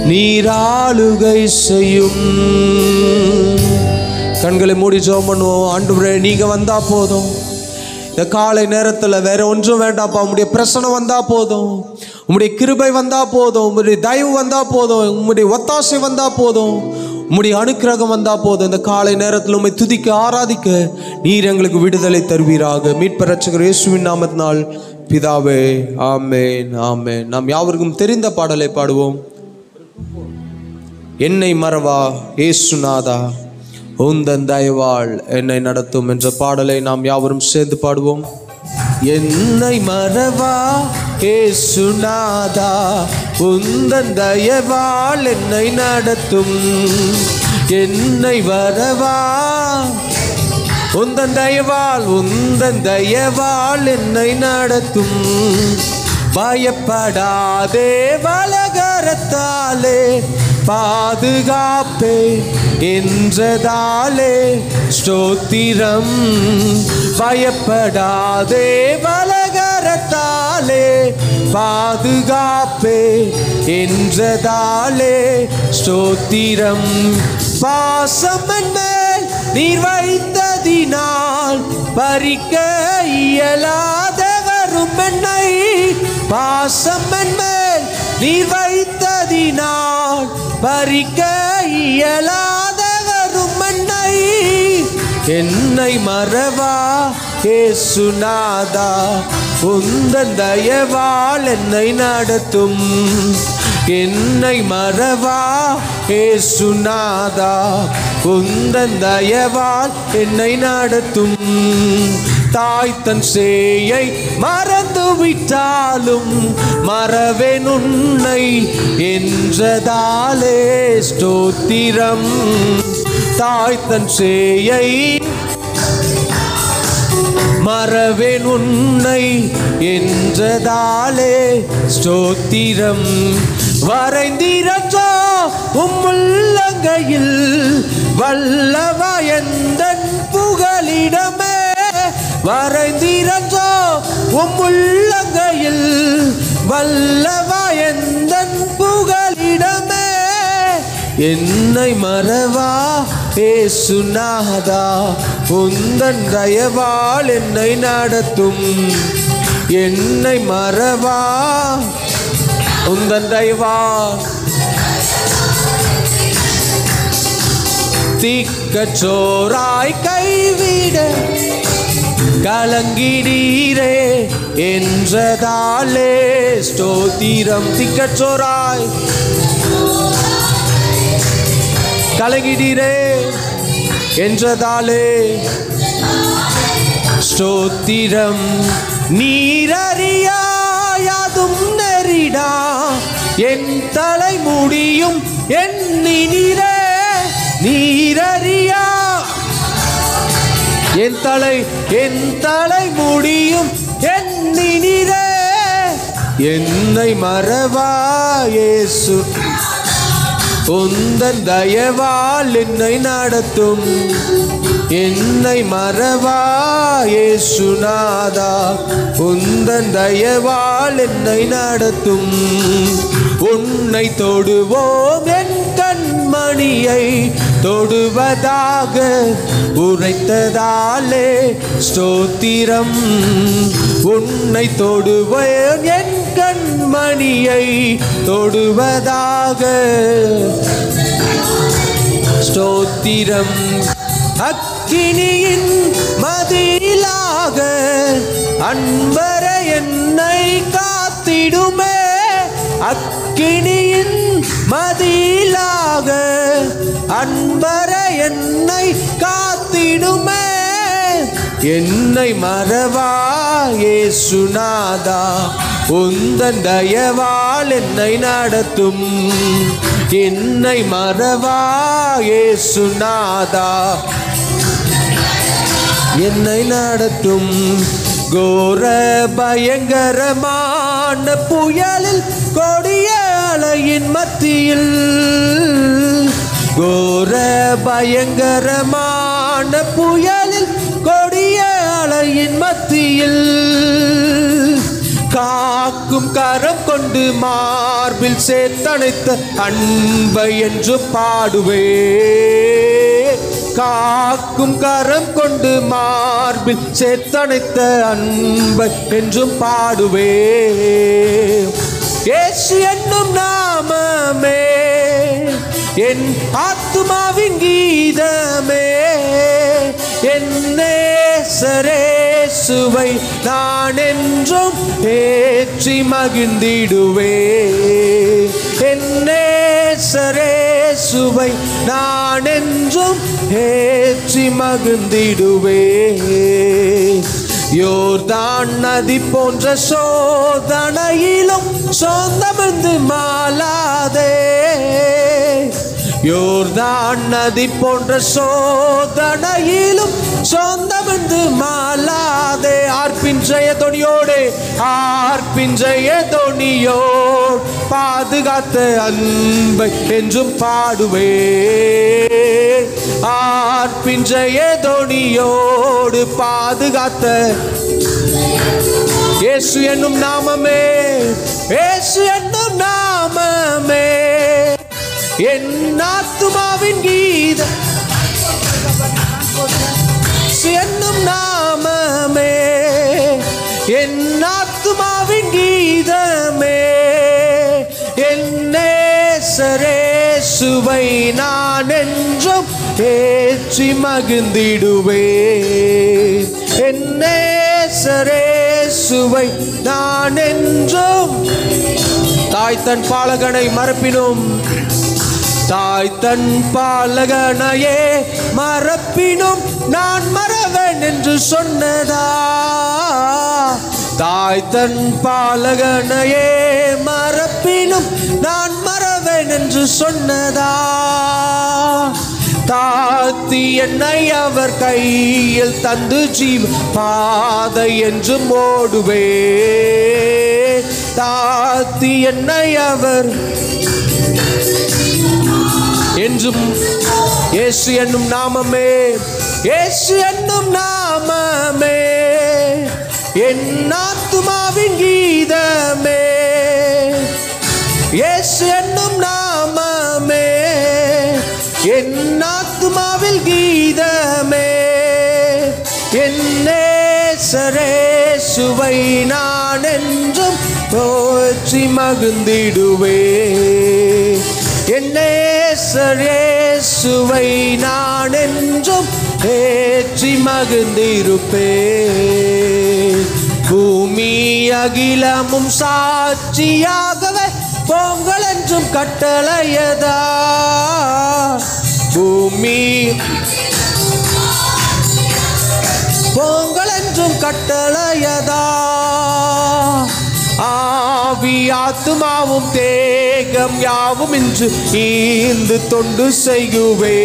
நீர் ஆளுகை செய்யும் கண்களை மூடி ஜெபம் பண்ணுவோம் ஆண்டவரே நீங்க வந்தா போதும் இந்த காலை நேரத்தில் வேற ஒன்றும் வேண்டாப்பா உம்முடைய பிரசனம் வந்தா போதும் உம்முடைய கிருபை வந்தா போதும் உம்முடைய தயவு வந்தா போதும் உம்முடைய ஒத்தாசை வந்தா போதும் உம்முடைய அனுக்கிரகம் வந்தா போதும் இந்த காலை நேரத்தில் உம்மை துதிக்க ஆராதிக்க நீர் எங்களுக்கு விடுதலை தருவீராக மீட்பர் ரட்சகர் இயேசுவின் நாமத்தினால் பிதாவே ஆமேன் ஆமேன் நாம் யாவருக்கும் தெரிந்த பாடலை பாடுவோம் என்னை மறவா ஏசுநாதா உந்தன் தயவாள் என்னை நடத்தும் என்ற பாடலை நாம் யாவரும் சேர்ந்து பாடுவோம் என்னை மறவா ஏசுநாதா உந்தன் தயவாள் என்னை நடத்தும் என்னை வரவா உந்தன் தயவால் உந்தன் தயவால் என்னை நடத்தும் பயப்படாதே வலகரத்தாலே பாதுகாப்பே என்றதாலே ஸ்தோத்திரம் பயப்படாதே வலகரத்தாலே பாதுகாப்பே என்றதாலே ஸ்தோத்திரம் பாசம் மேல் நீர் வைத்ததினால் பறிக்க இயலாதவரும் என்னை பாசம் மேல் நீர் வைத்ததினால் பறிக்க இயலாதவரும் என்னை என்னை மறவா ஏசுநாதா உந்தன் தயவால் என்னை நடத்தும் என்னை மறவா ஏசுநாதா உந்தன் தயவால் என்னை நடத்தும் தாய் தன் சேயை மறந்து விட்டாலும் மறவேன் உன்னை என்றதாலே ஸ்தோத்திரம் தாய் தன் சேயை மறவேன் உன்னை என்றதாலே ஸ்தோத்திரம் வரைந்திரஞ்சோ உம்முள்ளங்கையில் வல்லவா எந்தன் புகலிடமே வரைந்திரஞ்சோ உம்முள்ளங்கையில் வல்லவா எந்தன் புகலிடமே என்னை மறவா ஏசுநாதா உந்தன் தயவால் என்னை நடத்தும் என்னை மறவா உந்தன் தயவால் திக்கச்சோராய் கைவிட கலங்கிடீரே என்றதாலே ஸ்தோத்திரம் திக்கச்சோராய் கலங்கிடீரே என்றதாலே ஸ்தோத்திரம் நீரறியாதும் நெறிடா என் தலை முடியும் எண்ணினீரே நீரறியா என் தலை என் தலை முடியும் எண்ணினீரே என்னை மறவா இயேசு உந்தன் தயவால் என்னை நடத்தும் என்னை மறவா இயேசுநாதா உந்தன் தயவால் என்னை நடத்தும் உன்னை தொடுவோம் என் கண்மணியை தொடுவதாக உரைத்ததாலே ஸ்தோத்திரம் உன்னை தொடுவேன் என் கண்மணியை தொடுவதாக ஸ்தோத்திரம் அக்கினியின் மதிலாக அன்பர என்னை காத்திடுமே அக்கினியின் மதிலாக அன்பர என்னை காத்திடுமே என்னை மறவா ஏசுநாதா உந்தன் தயவால் என்னை நடத்தும் என்னை மறவா ஏசுநாதா என்னை நடத்தும் கோர பயங்கரமான புயலில் கொடிய அலையின் மத்தியில் கோர பயங்கரமான புயலில் கொடிய அலையின் மத்தியில் காக்கும் கரம் கொண்டு மார்பில் சேர்த்தணைத்த அன்பை என்று பாடுவே காக்கும் கரம் கொண்டு மார்பில் சேர்த்தணைத்த அன்பை என்றும் பாடுவே இயேசு என்னும் நாமமே என் ஆத்துமாவின் கீதமே என் நேசரேசுவை நான் என்றும் ஏற்றி மகிழ்ந்திடுவே என் நேசரேசுவை நான் என்றும் ஏற்றி மகிழ்ந்திடுவே யோர்தான் நதி போன்ற சோதனையிலும் சொந்தமிருந்து மாலாதே யோர்தான் நதி போன்ற சோதனையிலும் சொந்தமிருந்து மாலாதே ஆர்ப்பின் ஜெய தொனியோடு ஆர்ப்பின் ஜெய தொனியோ பாதுகாத்த அன்பை என்றும் பாடுவே ஆர்ப்பின் ஜெய தொனியோடு பாதுகாத்த இயேசு என்னும் நாமமே இயேசு என்னும் நாமமே என் ஆத்துமாவின் கீத இயேசு என்னும் நாமமே என் ஆத்துமாவின் கீதமே என் நேசரேசுவை நான் என்றும் ஏற்றி மகிழ்ந்திடுவே என் நேசரேசுவை நான் என்றும் தாய் தன் பாலகனை மறப்பினும் தாய் தன் பாலகனையே மறப்பினும் நான் மறவேன் என்று சொன்னதா தாய் தன் பாலகனையே மறப்பினும் நான் மறவேன் என்று சொன்னதா தாத்தி என்னை அவர் கையில் தந்து ஜீவ பாதை என்று ஓடுவே தாத்தி என்னை அவர் என்றும் இயேசு என்னும் நாமமே இயேசு என்னும் நாமமே என் ஆத்துமாவின் கீதமே இயேசு என்னும் நாமமே என் ஆத்துமாவில் கீதமே என் நேசரேசுவை நான் என்றும் போற்றி மகிழ்ந்திடுவே என் நேசரேசுவை நான் என்றும் ஏற்றி மகிழ்ந்திருப்பே பூமி அகிலமும் சாட்சியாகவே பொங்கல் என்றும் கட்டளையதா பூமி பொங்கல் என்றும் கட்டளையதா ஆவி ஆத்துமாவும் தேகம் யாவும் இன்று ஈந்து தொண்டு செய்குவே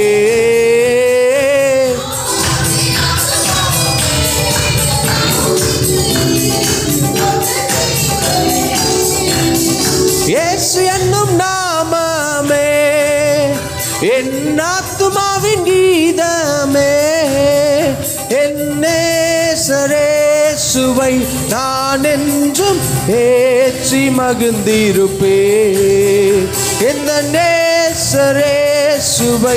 இயேசு என்னும் நாமமே என் ஆத்துமாவின் கீதமே என் நேசரேசுவை நான் என்றும் ஏற்றி மகிழ்ந்திருப்பே இந்த நேசரேசுவை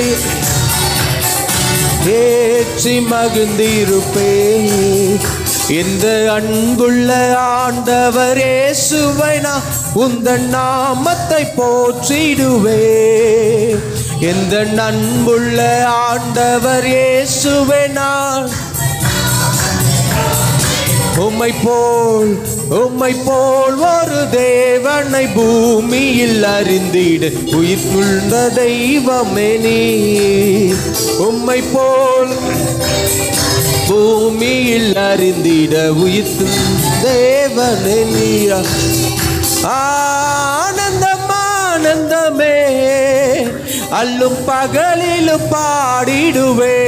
ஏற்றி மகிழ்ந்திருப்பே இந்த அன்புள்ள ஆண்டவரே சுவை நான் உந்தன் நாமத்தை போற்றிடுவே எந்த அன்புள்ள ஆண்டவர் இயேசுவே நான் உம்மை போல் உம்மை போல் ஒரு தேவனை பூமியில் அறிந்திட உயிர்த்துள்ள தெய்வமே நீ உம்மை போல் பூமியில் அறிந்திட உயிர்த்து தேவனே நீரா ஆனந்தம் ஆனந்தமே அல்லும் பகலிலும் பாடிடுவே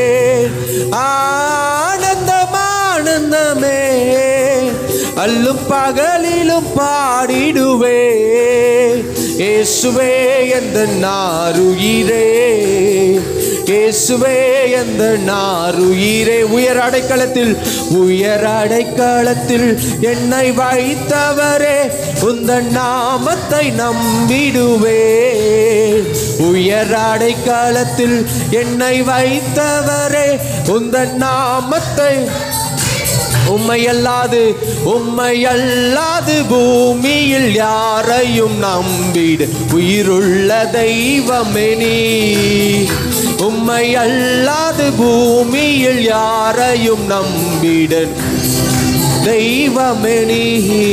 ஆனந்தம் ஆனந்தமே அல்லும் பகலிலும் பாடிடுவே இயேசுவே எந்த நாருயிரே இயேசுவே எந்த நாருயிரே உயர் அடைக்கலத்தில் உயர் அடைக்கலத்தில் என்னை வைத்தவரே உந்த நாமத்தை நம்பிடுவே உயர் அடைக்கலத்தில் என்னை வைத்தவரே உந்த நாமத்தை உம்மை அல்லாது உம்மை அல்லாது பூமியில் யாரையும் நம்பிடு உயிருள்ள தெய்வமே நீ உம்மை அல்லாது பூமியில் யாரையும் நம்பிடன் தெய்வமே நீ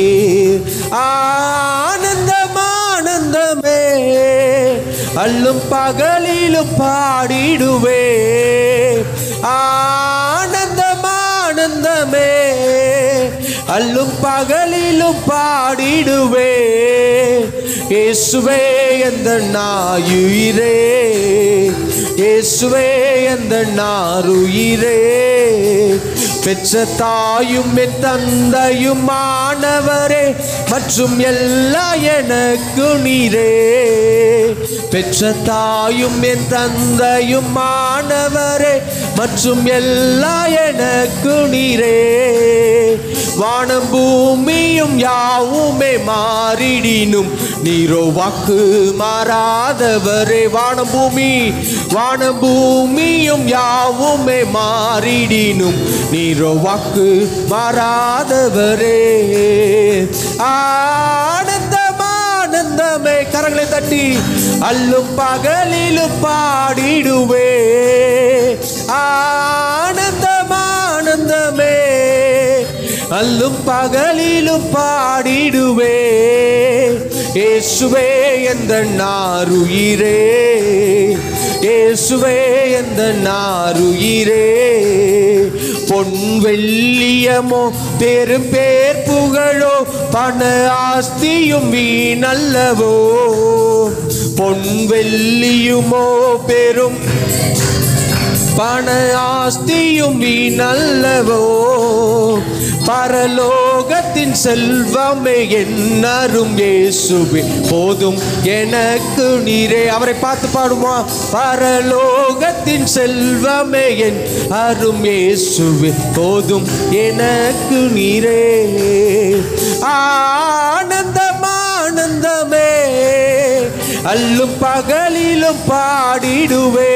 ஆனந்தம் ஆனந்தமே அல்லும் பகலிலும் பாடிடுவே ஆனந்தம் ஆனந்தமே அல்லும் பகலிலும் பாடிடுவே இயேசுவே எந்த நாயுயிரே இயேசுவே எந்த நாருயிரே பெற்ற தாயும் என் தந்தையும் மாணவரே மற்றும் எல்லா எனக்கு நீரே பெற்ற தாயும் என் தந்தையும் மாணவரே மற்றும் எல்லா எனக்கு நீரே வானம் பூமியும் யாவுமே மாறிடினும் நீரோ வாக்கு மாறாதவரே வானம் பூமி வானம் பூமியும் யாவுமே மாறிடினும் நீரோ வாக்கு மாறாதவரே ஆனந்தம் ஆனந்தமே கரங்களை தட்டி அல்லும் பகலிலும் பாடிடுவே ஆனந்தம் ஆனந்தமே அல்லும் பகலிலும் பாடிடுவே இயேசுவே எந்த நாருயிரே இயேசுவே எந்த நாருயிரே பொன் வெள்ளியமோ பெரும் பேர் புகழோ பண ஆஸ்தியும் வீணல்லவோ பொன் வெள்ளியுமோ பெரும் பண ஆஸ்தியும் வீணல்லவோ பரலோகத்தின் செல்வமே என்னரும் இயேசுவே போதும் எனக்கு நீரே அவரை பார்த்து பாடுமா பரலோகத்தின் செல்வமே என் அரும் இயேசுவே போதும் எனக்கு நீரே ஆனந்தம் ஆனந்தமே அல்லும் பகலிலும் பாடிடுவே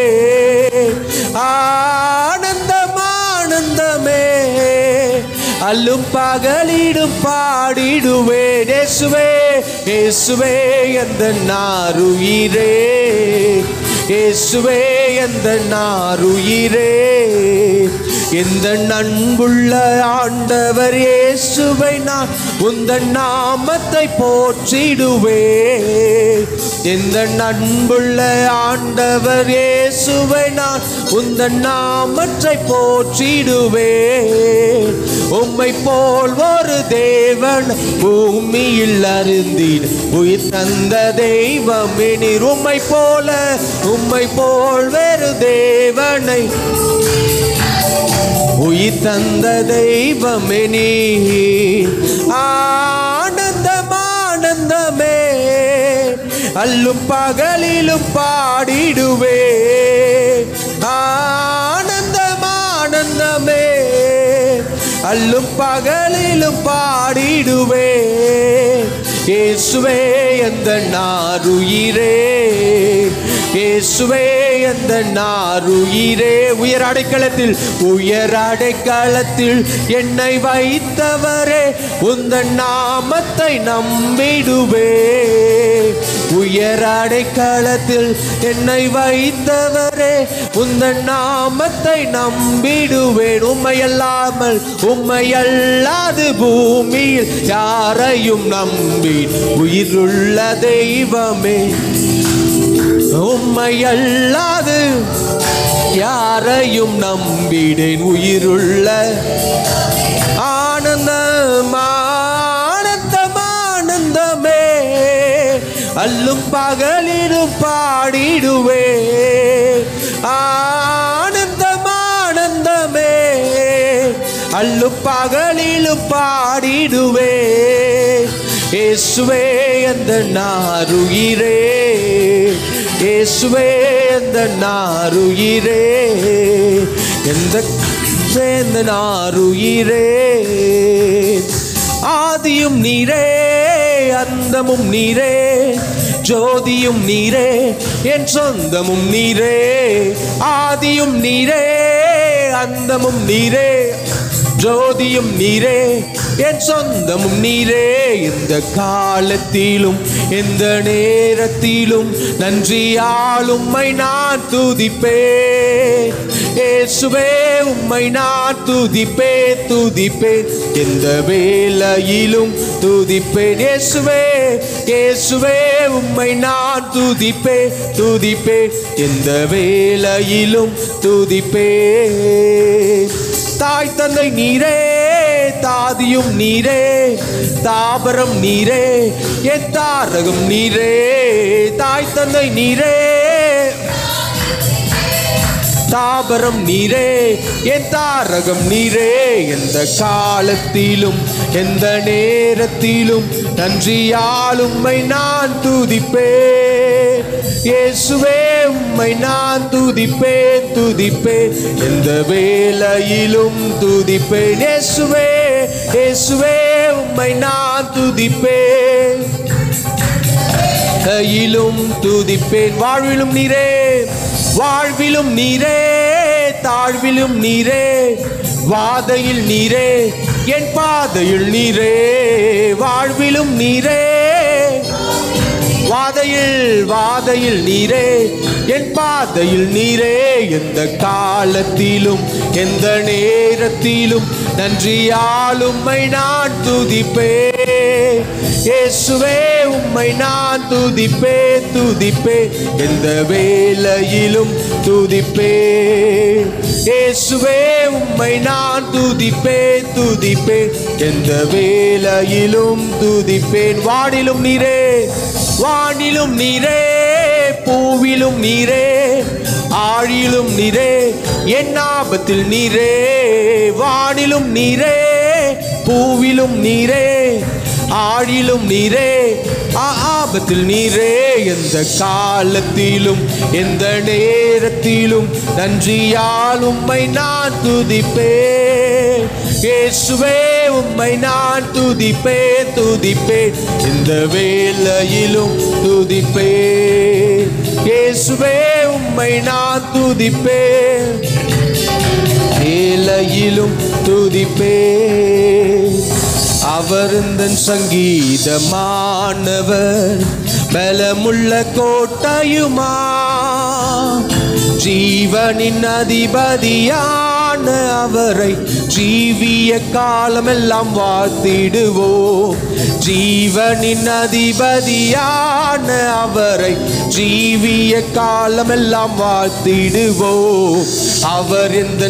ஆனந்தம் ஆனந்தமே அல்லும் பகலிடும் பாடிடுவே இயேசுவே இயேசுவே எந்த நாருயிரே இயேசுவே எந்த நாருயிரே எந்த நண்புள்ள ஆண்டவர் இயேசுவை நான் உந்தன் நாமத்தை போற்றிடுவே எந்த நண்புள்ள ஆண்டவர் இயேசுவை நான் உந்தன் நாமத்தை போற்றிடுவே உம்மை போல் ஒரு தேவன் பூமியில் அருந்திட உயிர் தந்த தெய்வமே நீர் உம்மை போல உம்மை போல் வேறு தேவனை உயிர் தந்த தெய்வமே நீ ஆனந்தம் ஆனந்தமே அல்லும் பகலிலும் பாடிடுவே ஆனந்தம் ஆனந்தமே அல்லும் பகலிலும் பாடிடுவே இயேசுவே எந்த நாருயிரே இயேசுவே எந்த நாருயிரே உயர் அடைக்கலத்தில் உயர் அடைக்கலத்தில் என்னை வைத்தவரே உந்தன் நாமத்தை நம்பிடுவே உயர் அடைக்கலத்தில் என்னை வைத்தவரே உந்தன் நாமத்தை நம்பிடுவேன் உம்மையல்லாமல் உம்மையல்லாது பூமியில் யாரையும் நம்பி உயிருள்ள தெய்வமே உம்மையல்லாது யாரையும் நம்பிடேன் உயிருள்ள ஆனந்தம் ஆனந்தம் ஆனந்தமே அல்லும் பகலிலும் பாடிடுவே ஆனந்தம் ஆனந்தமே அல்லும் பகலிலும் பாடிடுவே இயேசுவே அந்த நாருயிரே இயேசுவே எந்த நாருயிரே எந்த எந்த நாருயிரே ஆதியும் நீரே அந்தமும் நீரே ஜோதியும் நீரே என் சொந்தமும் நீரே ஆதியும் நீரே அந்தமும் நீரே ஜோதியும் நீரே என் சொந்தமும் நீரே இந்த காலத்திலும் எந்த நேரத்திலும் நன்றியால் உம்மை நான் துதிப்பே இயேசுவே உம்மை நான் துதிப்பே துதிப்பேன் எந்த வேளையிலும் துதிப்பேன் இயேசுவே இயேசுவே உம்மை நான் துதிப்பே துதிப்பே எந்த வேளையிலும் துதிப்பே தாய் தந்தை நீரே தாதியும் நீரே தாபரம் நீரே என் தாரகம் நீரே தாய் தந்தை நீரே தாபரம் நீரே என் தாரகம் நீரே எந்த காலத்திலும் எந்த நேரத்திலும் நன்றியால் உம்மை நான் துதிப்பே இயேசுவே உம்மை நான் துதிப்பேன் துதிப்பேன் எந்த வேளையிலும் துதிப்பேன் இயேசுவே இயேசுவே உம்மை நான் துதிப்பேன் கையிலும் துதிப்பேன் வாழ்விலும் நீரே வாழ்விலும் நீரே தாழ்விலும் நீரே வாதையில் நீரே என் பாதையில் நீரே வாழ்விலும் நீரே வாதையில் வாதையில் நீரே என் பாதையில் நீரே எந்த காலத்திலும் எந்த நேரத்திலும் நன்றியால் உம்மை நான் துதிப்பே இயேசுவே உம்மை நான் துதிப்பே துதிப்பே எந்த வேளையிலும் துதிப்பே இயேசுவே உம்மை நான் துதிப்பே துதிப்பே எந்த வேளையிலும் துதிப்பேன் வானிலும் நீரே வானிலும் நீரே பூவிலும் நீரே ஆழிலும் நீரே என் ஆபத்தில் நீரே வானிலும் நீரே பூவிலும் நீரே ஆழிலும் நீரே ஆ- ஆபத்தில் நீரே எந்த காலத்திலும் எந்த நேரத்திலும் நன்றியால் உம்மை நான் துதிப்பே இயேசுவே உம்மை நான் துதிப்பே துதிப்பே இந்த வேளையிலும் துதிப்பே இயேசுவே உம்மை நான் துதிப்பே வேலையிலும் துதிப்பே அவர் இந்த சங்கீதமானவர் பலமுள்ள கோட்டையுமா ஜீவனின் அதிபதியான அவரை ஜீவிய காலமெல்லாம் வாழ்த்திடுவோம் ஜீவனின் அதிபதியான அவரை ஜீவிய காலமெல்லாம் வாழ்த்திடுவோம் அவர் எந்த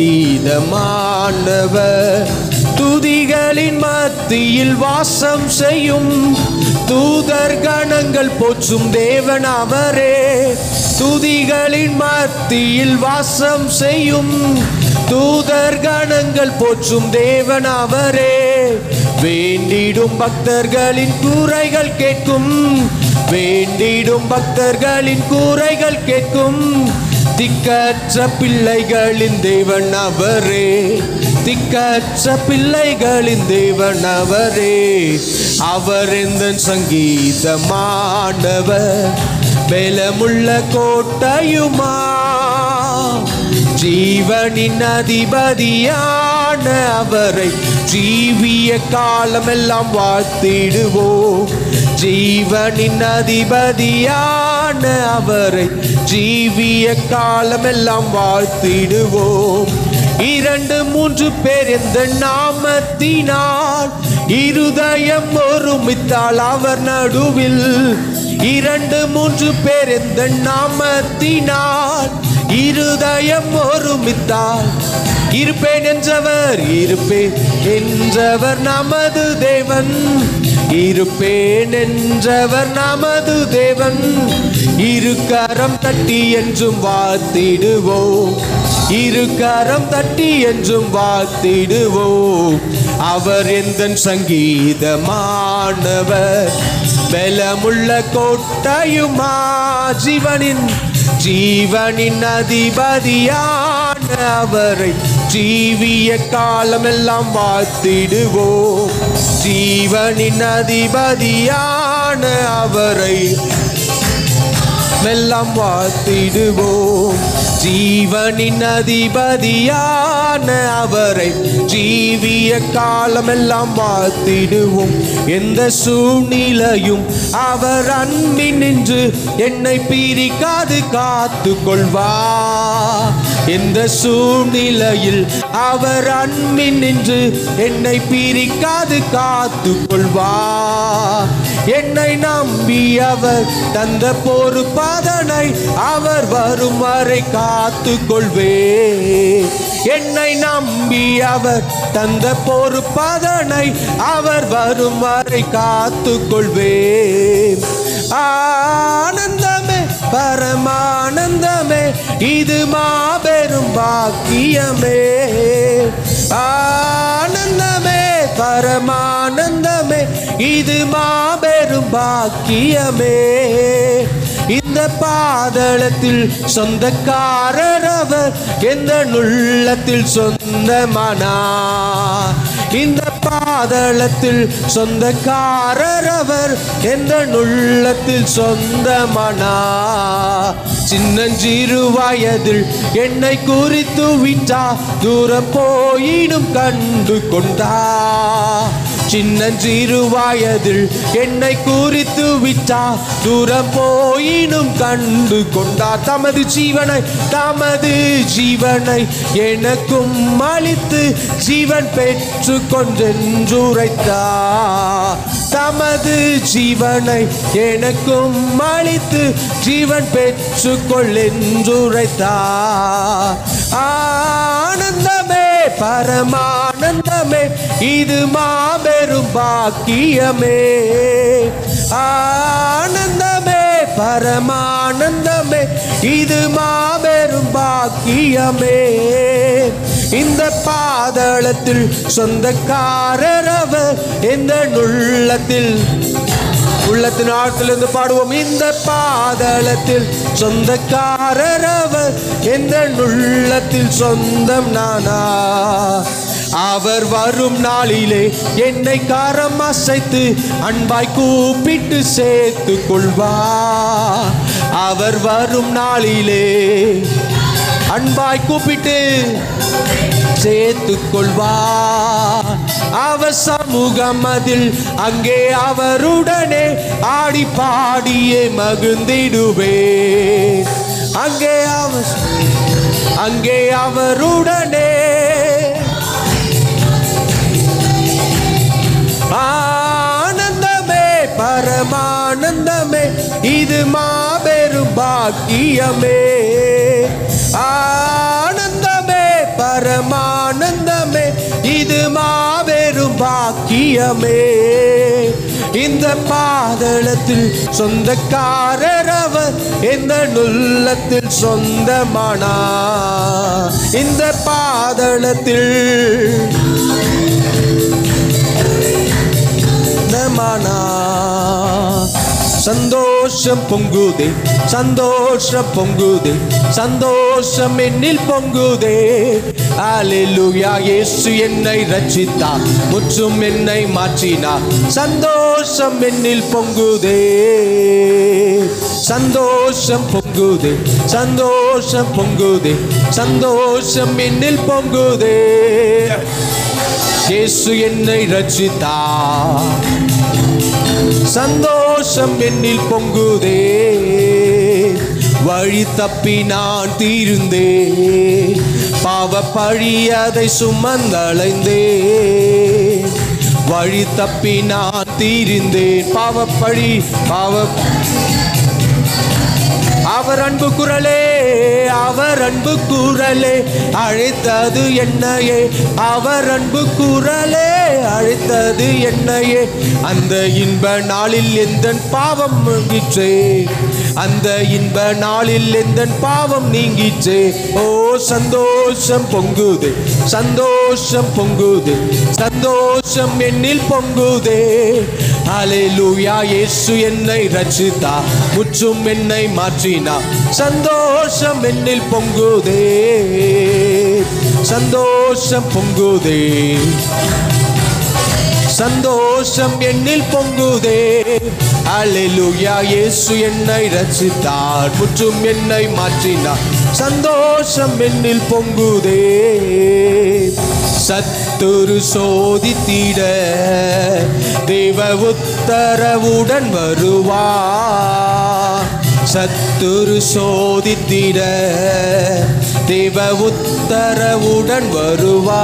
சங்கீதமானவர் துதிகளின் மத்தியில் வாசம் செய்யும் தூதர் கணங்கள் போற்றும் தேவன் அவரே துதிகளின் மத்தியில் வாசம் செய்யும் தூதர் கணங்கள் போற்றும் தேவன் அவரே வேண்டிடும் பக்தர்களின் கூரைகள் கேட்கும் வேண்டிடும் பக்தர்களின் கூரைகள் கேட்கும் திக்கற்ற பிள்ளைகளின் தேவன் அவரே திக்கற்ற பிள்ளைகளின் தேவன் அவரே அவர் இந்த சங்கீதமானவர் பலமுள்ள கோட்டையுமா ஜீவனின் அதிபதியான அவரை ஜீவிய காலமெல்லாம் வாழ்த்திடுவோம் ஜீவனின் அதிபதியான அவரை ஜீவிய காலமெல்லாம் வாழ்த்திடுவோம் இரண்டு மூன்று பேர் எந்த நாமத்தினால் இருதயம் ஒருமித்தால் அவர் நடுவில் இரண்டு மூன்று பேர் எந்த நாமத்தினால் இருதயம் ஒருமித்தால் இருப்பேன் என்றவர் இருப்பேன் என்றவர் நமது தேவன் இருப்பேன் என்றவர் நமது தேவன் இரு கரம் தட்டி என்றும் வாழ்த்திடுவோம் இரு கரம் தட்டி என்றும் வாழ்த்திடுவோம் அவர் எந்த சங்கீதமானவர் பலமுள்ள கோட்டையுமா ஜீவனின் ஜீவனின் அதிபதியான அவரை ஜீவிய காலமெல்லாம் வாழ்த்திடுவோம் ஜீவனின் அதிபதியான அவரை மெல்லாம் வாழ்த்திடுவோம் ஜீவனின் அதிபதியான அவரை ஜீவிய காலமெல்லாம் வாழ்த்திடுவோம் எந்த சூழ்நிலையும் அவர் அன்பின் நின்று என்னை பிரிக்காது காத்து கொள்வா எந்த சூழ்நிலையில் அவர் அன்பின் நின்று என்னை பிரிக்காது காத்து கொள்வா என்னை நம்பி அவர் தந்த பொறுப்பதனை அவர் வரும் வரை காத்து கொள்வே என்னை நம்பி அவர் தந்த பொறுப்பதனை அவர் வரும் வரை காத்து கொள்வே ஆனந்தமே பரமானந்தமே இது மாபெரும் பாக்கியமே ஆனந்தமே பரமானந்தமே இது மாபெரும் பாக்கியமே இந்த பாதளத்தில் சொந்தக்காரர் அவர் எந்த நுள்ளத்தில் சொந்தமானா இந்த பாதளத்தில் சொந்தக்காரர் அவர் எந்த நுள்ளத்தில் சொந்தமானா சின்னஞ்சிறு வயதில் என்னை குறித்து விட்டா தூரம் போயினும் கண்டு கொண்டா சின்னஞ்சிறு வயதில் என்னை குறித்து விட்டா தூரம் போயினும் கண்டு கொண்டா தமது ஜீவனை தமது ஜீவனை எனக்கும் அளித்து ஜீவன் பெற்று கொன்றென்றுரைத்தா தமது ஜீவனை எனக்கும் அளித்து ஜீவன் பெற்று கொள்ளென்றுரைத்தா ஆனந்தமே பரமானந்தமே இது மாபெரும் பாக்கியமே ஆனந்தமே பரமானந்தமே இது மாபெரும் பாக்கியமே இந்த பாதளத்தில் சொந்தக்காரர் அவர் எந்த நுள்ளத்தில் உள்ளத்தின் ஆழத்திலிருந்து பாடுவோம் இந்த பாதளத்தில் சொந்தக்காரர் அவர் எந்த நுள்ளத்தில் சொந்தம் நானா அவர் வரும் நாளிலே என்னை காரம் அசைத்து அன்பாய் கூப்பிட்டு சேர்த்து கொள்வா அவர் வரும் நாளிலே அன்பாய் கூப்பிட்டு சேர்த்து கொள்வா அவர் சமூகம் அதில் அங்கே அவருடனே ஆடி பாடியே மகிழ்ந்திடுவே அங்கே அவர் அங்கே அவருடனே ஆனந்தமே பரமானந்தமே இது மாபெரும் பாக்கியமே ஆனந்தமே பரமானந்தமே இது மாபெரும் பாக்கியமே இந்த பாதளத்தில் சொந்தக்காரர் அவர் எந்த நுள்ளத்தில் சொந்தமானா இந்த பாதளத்தில் சொந்தமானா சந்தோஷம் பொங்குதே சந்தோஷம் பொங்குதே சந்தோஷம் என்னில் பொங்குதே அல்லேலூயா இயேசு என்னை ரட்சித்தார் முற்றும் என்னை மாற்றினார் சந்தோஷம் என்னில் பொங்குதே சந்தோஷம் பொங்குதே சந்தோஷம் பொங்குதே சந்தோஷம் என்னில் பொங்குதே இயேசு என்னை ரட்சித்தார் சந்தோஷம் என்னில் பொங்குதே வழி தப்பி நான் தீர்ந்தே பாவ பழி அதை சுமந்தளைந்தே வழி தப்பி நான் தீர்ந்தேன் பாவ பழி பாவ அவர் அன்பு குரலே அவர் அன்பு குரலே அழைத்தது என்னையே அவர் அன்பு குரலே அழைத்தது என்னையே அந்த இன்ப நாளில் எந்த பாவம் நீங்கிற்றே அந்த இன்ப நாளில் எந்த பாவம் நீங்கிற்றே ஓ சந்தோஷம் பொங்குது சந்தோஷம் பொங்குது சந்தோஷம் என்னில் பொங்குதே ஹalleluya இயேசு என்னை ரட்சித்தா முற்றும் என்னை மாற்றினா சந்தோஷம் என்னில் பொங்குதே சந்தோஷம் பொங்குதே சந்தோஷம் என்னில் பொங்குதே அல்லேலூயா இயேசு என்னை ரட்சித்தார் முற்றும் என்னை மாற்றினார் சந்தோஷம் என்னில் பொங்குதே சத்துரு சோதித்திட தேவ உத்தரவுடன் வருவா சத்துரு சோதித்திட தேவ உத்தரவுடன் வருவா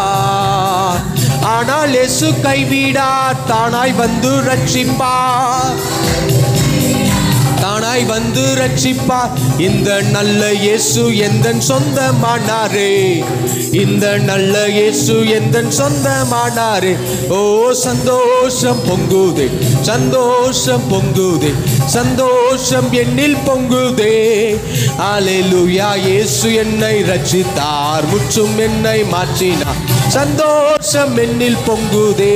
ஆனால் எசு கைவிடா தானாய் வந்து ரட்சிப்பார் தானாய் வந்து ரட்சிப்பார் இந்த நல்ல இயேசு எந்த சொந்தமானாரே இந்த நல்ல இயேசு எந்த சொந்தமானாரே ஓ சந்தோஷம் பொங்குதே சந்தோஷம் பொங்குதே சந்தோஷம் என்னில் பொங்குதே ஆலேலுயா இயேசு என்னை ரட்சித்தார் முற்றும் என்னை மாற்றினார் சந்தோஷம் என்னில் பொங்குதே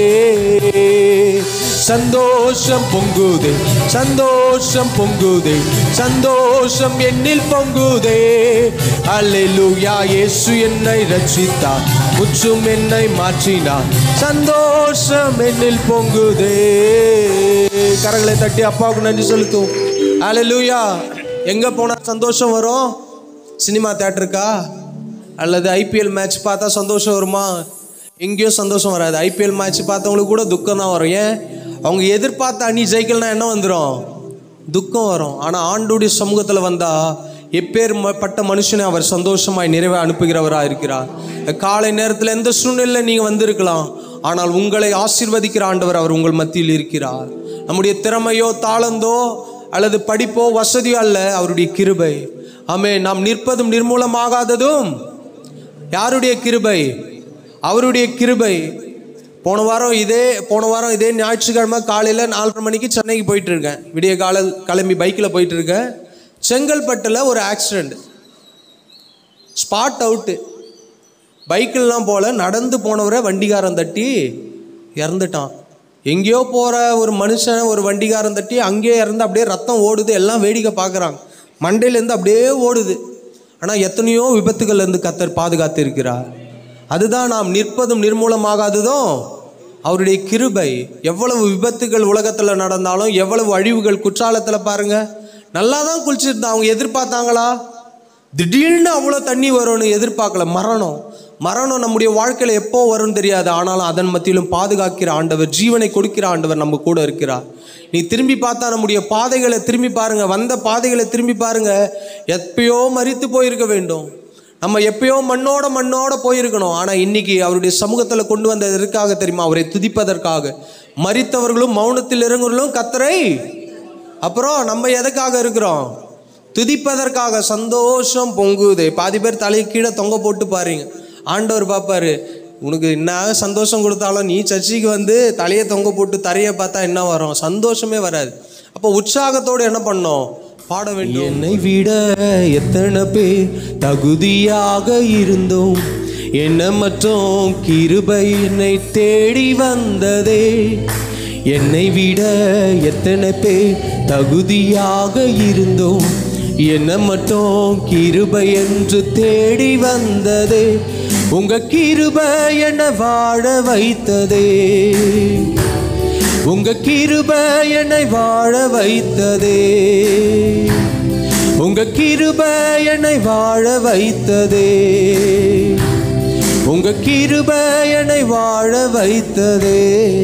சந்தோஷம் பொங்குதே சந்தோஷம் பொங்குதே சந்தோஷம் என்னில் பொங்குதே அல்லேலூயா இயேசு என்னை ரட்சித்தார் முற்றும் என்னை மாற்றினார் சந்தோஷம் என்னில் பொங்குதே கரங்களை தட்டி அப்பாவுக்கு நன்றி செலுத்தும் அல்லேலூயா எங்க போனா சந்தோஷம் வரும் சினிமா தேட்டருக்கா அல்லது ஐபிஎல் மேட்ச் பார்த்தா சந்தோஷம் வருமா எங்கேயும் சந்தோஷம் வராது ஐபிஎல் மேட்ச் பார்த்தவங்களுக்கு கூட துக்கம் தான் வரும் ஏன் அவங்க எதிர்பார்த்த அணி ஜெயிக்கலனா என்ன வந்துடும் துக்கம் வரும் ஆனால் ஆண்டுடைய சமூகத்தில் வந்தால் எப்பேர் பட்ட மனுஷனை அவர் சந்தோஷமாய் நிறைவே அனுப்புகிறவராக இருக்கிறார் காலை நேரத்தில் எந்த சூழ்நிலையில் நீங்கள் வந்திருக்கலாம் ஆனால் உங்களை ஆசீர்வதிக்கிற ஆண்டவர் அவர் உங்கள் மத்தியில் இருக்கிறார் நம்முடைய திறமையோ தாளந்தோ அல்லது படிப்போ வசதியோ அல்ல அவருடைய கிருபை ஆமே நாம் நிற்பதும் நிர்மூலமாகாததும் யாருடைய கிருபை அவருடைய கிருபை போன வாரம் இதே போன வாரம் இதே ஞாயிற்றுக்கிழமை காலையில் நாலரை மணிக்கு சென்னைக்கு போயிட்டு இருக்கேன் விடிய கால கிளம்பி பைக்கில் போயிட்டு இருக்கேன் செங்கல்பட்டில் ஒரு ஆக்சிடெண்ட் ஸ்பாட் அவுட்டு பைக்கில்லாம் போல நடந்து போனவரை வண்டிகாரன் தட்டி இறந்துட்டான் எங்கேயோ போகிற ஒரு மனுஷன் ஒரு வண்டிகாரன் தட்டி அங்கேயே இறந்து அப்படியே ரத்தம் ஓடுது எல்லாம் வேடிக்கை பார்க்குறாங்க மண்டையிலேருந்து அப்படியே ஓடுது ஆனால் எத்தனையோ விபத்துகள்லேருந்து கத்தர் பாதுகாத்து இருக்கிறார் அதுதான் நாம் நிற்பதும் நிர்மூலமாகாததும் அவருடைய கிருபை எவ்வளவு விபத்துகள் உலகத்தில் நடந்தாலும் எவ்வளவு அழிவுகள் குற்றாலத்தில் பாருங்க நல்லா தான் குளிச்சிருந்தா அவங்க எதிர்பார்த்தாங்களா திடீர்னு அவ்வளோ தண்ணி வரும்னு எதிர்பார்க்கல மரணம் மரணம் நம்முடைய வாழ்க்கையில் எப்போ வரும்னு தெரியாது ஆனாலும் அதன் மத்தியிலும் பாதுகாக்கிற ஆண்டவர் ஜீவனை கொடுக்கிற ஆண்டவர் நம்ம கூட இருக்கிறார் நீ திரும்பி பார்த்தா நம்முடைய பாதைகளை திரும்பி பாருங்க வந்த பாதைகளை திரும்பி பாருங்க எப்பயோ மறித்து போயிருக்க வேண்டும் நம்ம எப்பயோ மண்ணோட மண்ணோட போயிருக்கணும் ஆனால் இன்னைக்கு அவருடைய சமூகத்தில் கொண்டு வந்தது எதற்காக தெரியுமா அவரை துதிப்பதற்காக மறித்தவர்களும் மௌனத்தில் இறங்குறவர்களும் கத்தரை அப்புறம் நம்ம எதுக்காக இருக்கிறோம் துதிப்பதற்காக சந்தோஷம் பொங்குது பாதி பேர் தலையை கீழே தொங்க போட்டு பாருங்க ஆண்டவர் பார்ப்பாரு உனக்கு என்ன சந்தோஷம் கொடுத்தாலும் நீ சர்ச்சைக்கு வந்து தலையை தொங்க போட்டு தரையை பார்த்தா என்ன வரும் சந்தோஷமே வராது அப்போ உற்சாகத்தோடு என்ன பண்ணோம் பாட வேண்டும் என்னை விட எத்தனை பேர் தகுதியாக இருந்தோம் என்ன மற்றும் கிருபை என்னை தேடி வந்ததே என்னை விட எத்தனை பேர் தகுதியாக இருந்தோம் என்ன மட்டும் கிருபை என்று தேடி வந்ததே உங்க கிருபை என்ன வாழ வைத்ததே உங்க கிருபை என்னை வாழ வைத்ததே உங்க கிருபை என்னை வாழ வைத்ததே உங்க கிருபை என்னை வாழ வைத்ததே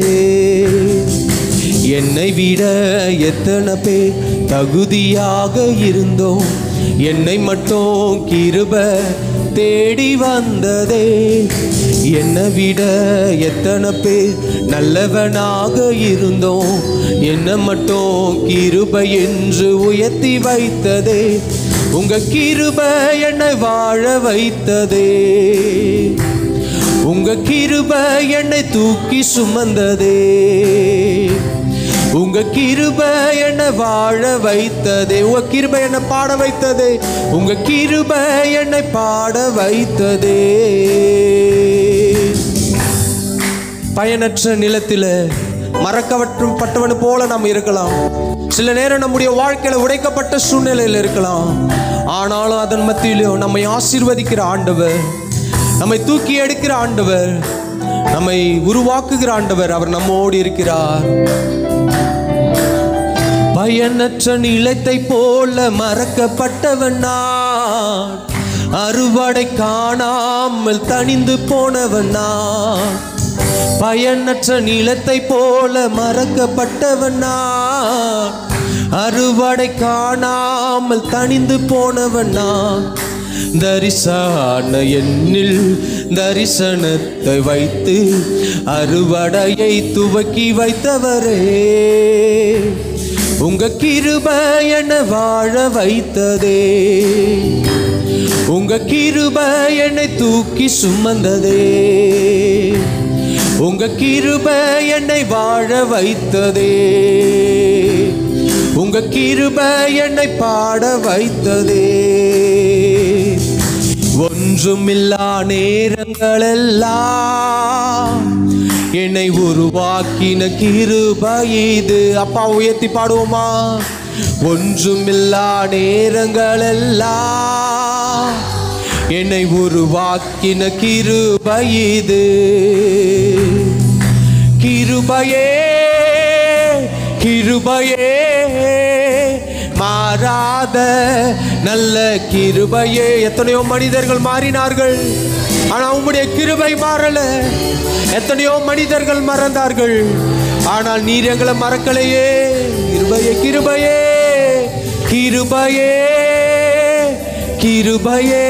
என்னை விட எத்தனை பேர் தகுதியாக இருந்தோம் என்னை மட்டும் கிருப தேடி வந்ததே என்னை விட எத்தனை பேர் நல்லவனாக இருந்தோம் என்னை மட்டும் கிருபை என்று உயர்த்தி வைத்ததே உங்க கிருபை என்னை வாழ வைத்ததே உங்க கிருப என்னை தூக்கி சுமந்ததே உங்க கிருப என்னை வாழ வைத்ததே உங்க கிருப என்னை பாட வைத்ததே உங்க கிருப என்னை பாட வைத்ததே பயனற்ற நிலத்தில மறக்கவற்றும் பட்டவன் போல நாம் இருக்கலாம் சில நேரம் நம்முடைய வாழ்க்கையில உடைக்கப்பட்ட சூழ்நிலையில் இருக்கலாம் ஆனாலும் அதன் மத்தியிலும் நம்மை ஆசீர்வதிக்கிற ஆண்டவர் நம்மை தூக்கி எடுக்கிற ஆண்டவர் நம்மை உருவாக்குகிற ஆண்டவர் அவர் நம்மோடு இருக்கிறார் பயனற்ற நிலத்தை போல மறக்கப்பட்டவன் நான் அறுவடை காணாமல் தணிந்து போனவன் நான் பயனற்ற நிலத்தை போல மறக்கப்பட்டவன் நான் அறுவடை காணாமல் தணிந்து போனவன் நான் தரிசான எண்ணில் தரிசனத்தை வைத்து அறுவடையை துவக்கி வைத்தவரே உங்க கிருப என வாழ வைத்ததே உங்க கிருப என்னை தூக்கி சுமந்ததே உங்க கிருப என்னை வாழ வைத்ததே உங்க கிருப என்னை பாட வைத்ததே ஒன்றுமில்லா நேரங்களெல்லாம் என்னை உருவாக்கின கிருபை இது அப்பா உயர்த்தி பாடுவோமா ஒன்றுமில்லா நேரங்களெல்லாம் என்னை உருவாக்கின கிருபை இது கிருபையே கிருபையே மாறாத நல்ல கிருபையே எத்தனையோ மனிதர்கள் மாறினார்கள் ஆனா உம்முடைய கிருபை மாறல எத்தனையோ மனிதர்கள் மறந்தார்கள் ஆனால் நீர் எங்களை மறக்கலையே கிருபையே கிருபையே கிருபையே கிருபையே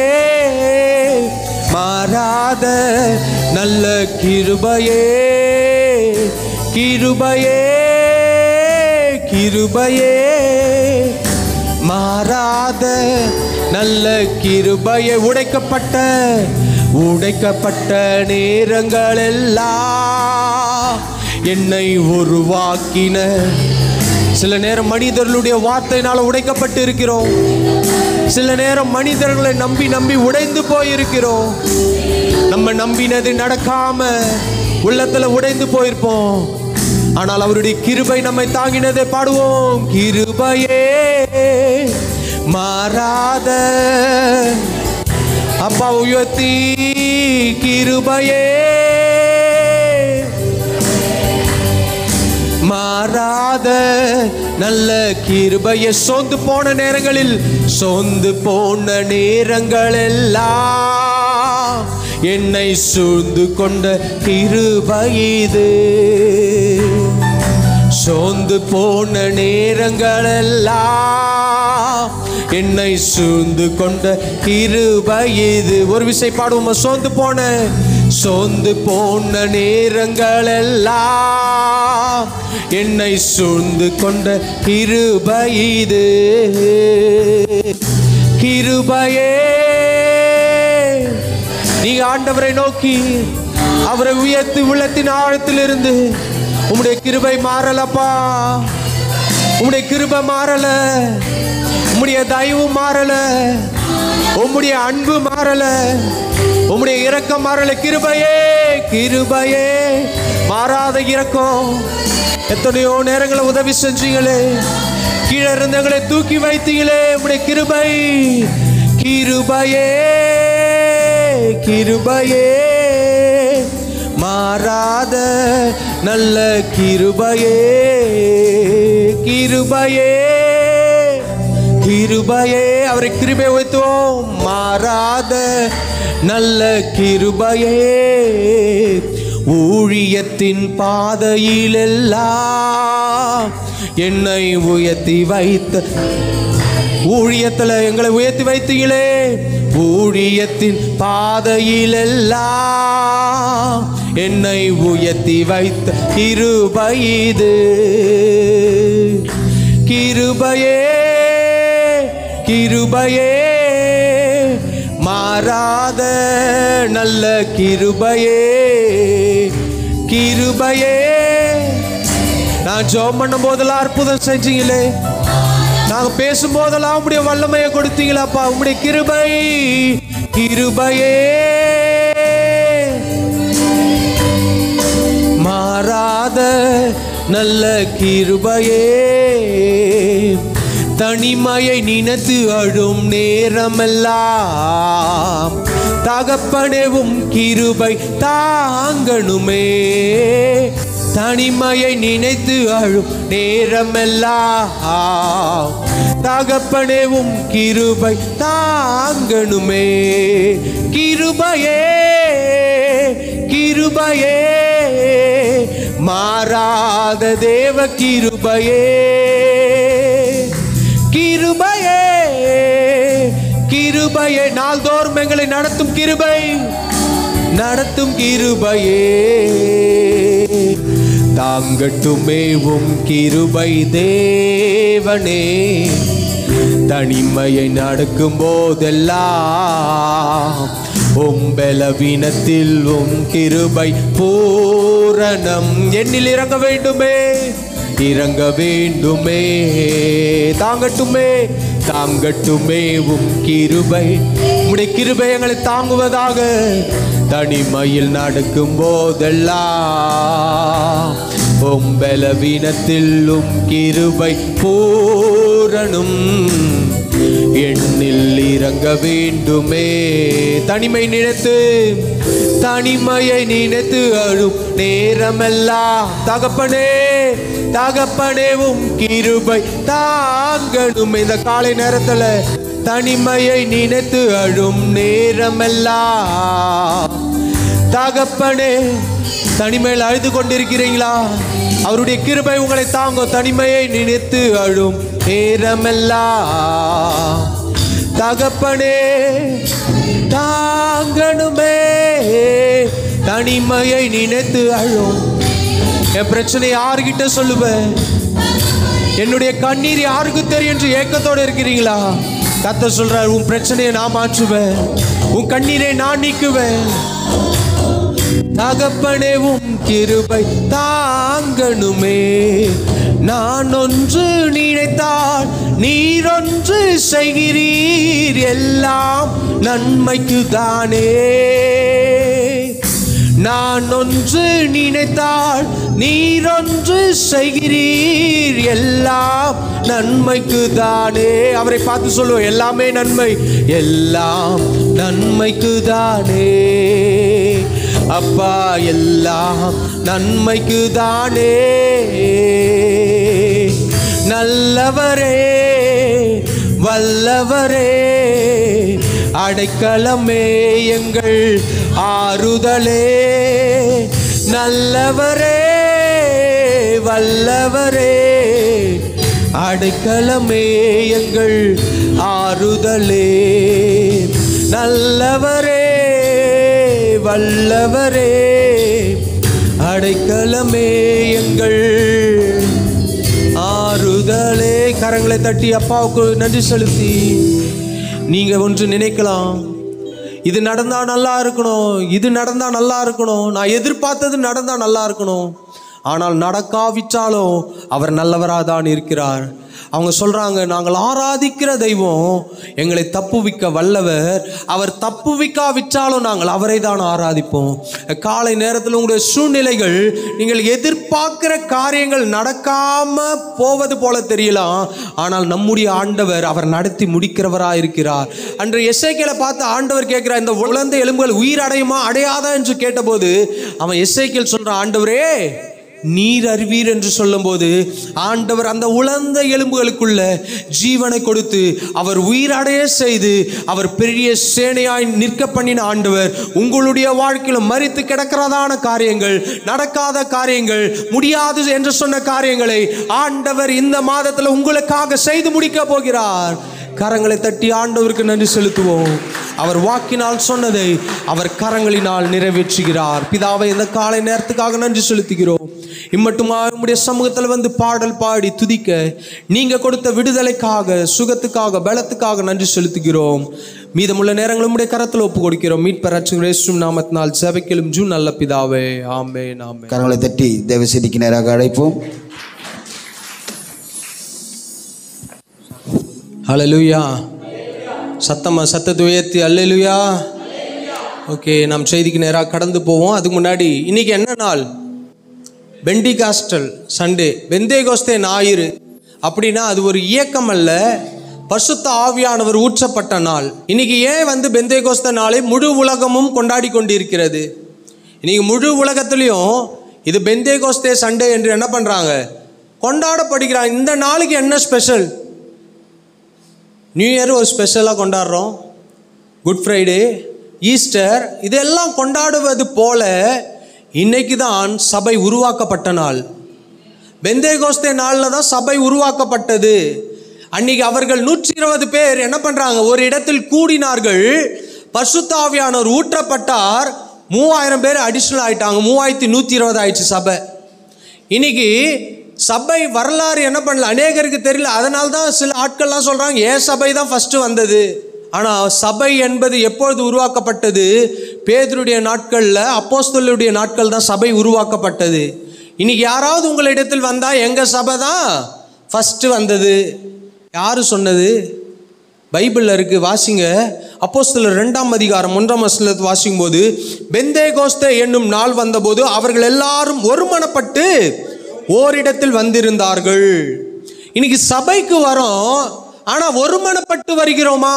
மாறாத நல்ல கிருபையே கிருபையே கிருபையே மாறாத நல்ல கிருபையே உடைக்கப்பட்ட உடைக்கப்பட்ட நேரங்கள் எல்லாம் என்னை உருவாக்கின சில நேரம் மனிதர்களுடைய வார்த்தையினால உடைக்கப்பட்டு இருக்கிறோம் சில நேரம் மனிதர்களை நம்பி நம்பி உடைந்து போயிருக்கிறோம் நம்ம நம்பினது நடக்காம உள்ளத்துல உடைந்து போயிருப்போம் ஆனால் அவருடைய கிருபை நம்மை தாங்கினதை பாடுவோம் கிருபையே மாறாத அப்பா உயர்த்தி கிருபையே மாறாத நல்ல கிருபையை சோர்ந்து போன நேரங்களில் சோர்ந்து போன நேரங்கள் எல்லாம் என்னை சூழ்ந்து கொண்ட கிருபை இது சோர்ந்து போன நேரங்கள் எல்லாம் என்னை சூழ்ந்து கொண்ட கிருபை இது ஒரு விசை பாடுவோமா சோர்ந்து போன சோர்ந்து போன நேரங்கள் எல்லாம் என்னை சூழ்ந்து கொண்ட கிருபை இது கிருபையே நீங்க ஆண்டவரை நோக்கி அவரை உயர்த்தி உள்ளத்தின் ஆழத்திலிருந்து உம்முடைய கிருபை மாறலப்பா உம்முடைய கிருபை மாறல உம்முடைய தயவு மாறல உம்முடைய அன்பு மாறல உம்முடைய இரக்கம் மாறல கிருபையே கிருபையே மாறாத இரக்கம் எத்தனையோ நேரங்களை உதவி செஞ்சீங்களே கீழே இருந்தவங்களை தூக்கி வைத்தீங்களே உம்முடைய கிருபை கிருபையே கிருபையே மாறாத நல்ல கிருபையே கிருபையே கிருபையே அவரை கிருபை வைத்தோம் மாறாத நல்ல கிருபையே ஊழியத்தின் பாதையிலெல்லாம் என்னை உயர்த்தி வைத்த ஊழியத்துல எங்களை உயர்த்தி வைத்தீங்களே ஊழியத்தின் பாதையிலெல்லாம் என்னை உயர்த்தி வைத்த கிருபை இது கிருபையே கிருபையே மாற மாறாத நல்ல கிருபையே கிருபையே நான் ஜெபம் பண்ணும் போதெல்லாம் அற்புதம் செஞ்சீங்களே நாங்க பேசும் போதெல்லாம் உங்களுடைய வல்லமையை கொடுத்தீங்களாப்பா உங்களுடைய கிருபை கிருபையே மாறாத நல்ல கிருபையே தனிமையை நினைத்து அழும் நேரமெல்லாம் தகப்பனேவும் கிருபை தாங்கணுமே தனிமையை நினைத்து அழும் நேரமெல்லாம் தகப்பனேவும் கிருபை தாங்கணுமே கிருபையே கிருபையே மாறாத தேவ கிருபையே கிருபையே கிருபையே நாள்தோறும் எங்களை நடத்தும் கிருபை நடத்தும் கிருபையே தாங்கட்டுமே உம் கிருபை தேவனே தனிமையை நடக்கும் போதெல்லாம் உம் பலவீனத்தில் உம் கிருபை பூரணம் என்னில் இறங்க வேண்டுமே இறங்க வேண்டுமே தாங்கட்டுமே தாங்கட்டுமே உம் கிருபை உம்முடைய கிருபை எங்களை தாங்குவதாக தனிமையில் நடக்கும் போதெல்லாம் உம் பலவீனத்தில் உம் கிருபை பூரணம் எண்ணில் இறங்க வேண்டுமே தனிமை நினைத்து தனிமையை நினைத்து அழும் நேரமெல்லாம் தகப்பனே தகப்பனேவும் கிருபை தாங்கணும் இந்த காலை நேரத்துல தனிமையை நினைத்து அழும் நேரமெல்லாம் தகப்பனே தனிமையில் அழுது கொண்டிருக்கிறீங்களா அவருடைய கிருபை உங்களை தாங்கும் தனிமையை நினைத்து அழும் நேரமெல்லாம் தகப்பனே தாங்கணுமே தனிமையை நினைத்து அழும் என் பிரச்சனை யாருகிட்ட சொல்லுவேன் என்னுடைய கண்ணீர் யாருக்கு தெரியும் என்று ஏக்கத்தோடு இருக்கிறீங்களா கத்த சொல்றார் உன் பிரச்சனையை நான் மாற்றுவேன் உன் கண்ணீரை நான் நீக்குவேன் தகப்பனே உம் கிருபை தாங்கணுமே நான் ஒன்று நினைத்தால் நீர் ஒன்று செய்கிறீர் எல்லாம் நன்மைக்கு தானே நான் ஒன்று நினைத்தால் நீர் ஒன்று செய்கிறீர் எல்லாம் நன்மைக்கு தானே அவரை பார்த்து சொல்லுவோம் எல்லாமே நன்மை எல்லாம் நன்மைக்கு தானே அப்பா எல்லாம் நன்மைக்கு தானே நல்லவரே வல்லவரே அடைக்கலமே எங்கள் ஆறுதலே நல்லவரே வல்லவரே அடைக்கலமே எங்கள் ஆறுதலே நல்லவரே வல்லவரே அடைக்கலமே எங்கள் ஆறுதலே கரங்களை தட்டி அப்பாவுக்கு நன்றி செலுத்தி நீங்க ஒன்று நினைக்கலாம் இது நடந்தா நல்லா இருக்கணும் இது நடந்தா நல்லா இருக்கணும் நான் எதிர்பார்த்தது நடந்தா நல்லா இருக்கணும் ஆனால் நடக்காவிட்டாலும் அவர் நல்லவராக தான் இருக்கிறார் அவங்க சொல்றாங்க நாங்கள் ஆராதிக்கிற தெய்வம் எங்களை தப்புவிக்க வல்லவர் அவர் தப்புவிக்காவிட்டாலும் நாங்கள் அவரை தான் ஆராதிப்போம் காலை நேரத்தில் உங்களுடைய சூழ்நிலைகள் நீங்கள் எதிர்பார்க்கிற காரியங்கள் நடக்காம போவது போல தெரியலாம் ஆனால் நம்முடைய ஆண்டவர் அவர் நடத்தி முடிக்கிறவராக இருக்கிறார் அன்று எஸ்ஐக்கியலை பார்த்து ஆண்டவர் கேட்கிறார் இந்த உலர்ந்த எலும்புகள் உயிர் அடையுமா அடையாதா என்று கேட்டபோது அவன் எஸ்ஐக்கியல் சொல்றான் ஆண்டவரே நீர் அறிவீர் என்று சொல்லும்போது ஆண்டவர் அந்த உலர்ந்த எலும்புகளுக்குள்ள ஜீவனை கொடுத்து அவர் உயிரடைய செய்து அவர் பெரிய சேனையாய் நிற்க பண்ணின ஆண்டவர் உங்களுடைய வாழ்க்கையில மறித்து கிடக்கிறதான காரியங்கள் நடக்காத காரியங்கள் முடியாது என்று சொன்ன காரியங்களை ஆண்டவர் இந்த மாதத்தில் உங்களுக்காக செய்து முடிக்க போகிறார் கரங்களை தட்டி ஆண்டவருக்கு நன்றி செலுத்துவோம் அவர் வாக்கினால் சொன்னதை அவர் கரங்களினால் நிறைவேற்றுகிறார் பிதாவை இந்த காலை நேரத்துக்காக நன்றி செலுத்துகிறோம் இம்மட்டுமா உம்முடைய சமூகத்தில் வந்து பாடல் பாடி துதிக்க நீங்க கொடுத்த விடுதலைக்காக சுகத்துக்காக பலத்துக்காக நன்றி செலுத்துகிறோம் மீதமுள்ள நேரங்கள் உம்முடைய கரத்தில் ஒப்பு கொடுக்கிறோம் மீட் பெறாச்சும் நாமத்தினால் ஜெபிக்கலும் ஜூ நல்ல பிதாவே ஆமென் ஆமென் கரங்களை தட்டி தேவசேதிக்கு நேராக அழைப்போம் ஹalleluya சத்தமா சத்தத்தை உயர்த்தி அல்லேலுயா ஓகே நாம் செய்திக்கு நேராக கடந்து போவோம் அதுக்கு முன்னாடி இன்னைக்கு என்ன நாள் பெண்டிகாஸ்டல் சண்டே பெந்தேகோஸ்தே ஞாயிறு அப்படின்னா அது ஒரு இயக்கம் அல்ல பசுத்த ஆவியானவர் ஊற்றப்பட்ட நாள் இன்னைக்கு ஏன் வந்து பெந்தேகோஸ்த நாளை முழு உலகமும் கொண்டாடி கொண்டிருக்கிறது இன்னைக்கு முழு உலகத்துலேயும் இது பெந்தேகோஸ்தே சண்டே என்று என்ன பண்ணுறாங்க கொண்டாடப்படுகிறாங்க இந்த நாளுக்கு என்ன ஸ்பெஷல் நியூ இயர் ஒரு ஸ்பெஷலாக கொண்டாடுறோம் குட் ஃப்ரைடே ஈஸ்டர் இதெல்லாம் கொண்டாடுவது போல இன்னைக்கு தான் சபை உருவாக்கப்பட்ட நாள் பெந்தேகோஸ்தே நாளில் தான் சபை உருவாக்கப்பட்டது அன்னைக்கு அவர்கள் நூற்றி இருபது பேர் என்ன பண்ணுறாங்க ஒரு இடத்தில் கூடினார்கள் பசுத்தாவியானவர் ஊற்றப்பட்டார் மூவாயிரம் பேர் அடிஷ்னல் ஆயிட்டாங்க மூவாயிரத்தி நூற்றி இருபது ஆயிடுச்சு சபை இன்னைக்கு சபை வரலாறு என்ன பண்ணல அநேகருக்கு தெரியல அதனால தான் சில ஆட்கள்லாம் சொல்கிறாங்க ஏன் சபை தான் ஃபஸ்ட்டு வந்தது ஆனால் சபை என்பது எப்பொழுது உருவாக்கப்பட்டது பேதருடைய நாட்களில் அப்போஸ்தலருடைய நாட்கள் தான் சபை உருவாக்கப்பட்டது இன்னைக்கு யாராவது உங்களிடத்தில் வந்தால் எங்கள் சபை தான் ஃபஸ்ட்டு வந்தது யார் சொன்னது பைபிளில் இருக்கு வாசிங்க அப்போஸ்தலர் ரெண்டாம் அதிகாரம் ஒன்றாம் வசனத்தை வாசிக்கும் போது பெந்தே என்னும் நாள் வந்தபோது அவர்கள் எல்லாரும் ஒருமனப்பட்டு ஓரிடத்தில் வந்திருந்தார்கள் இன்னைக்கு சபைக்கு வரோம் ஆனால் ஒருமனப்பட்டு வருகிறோமா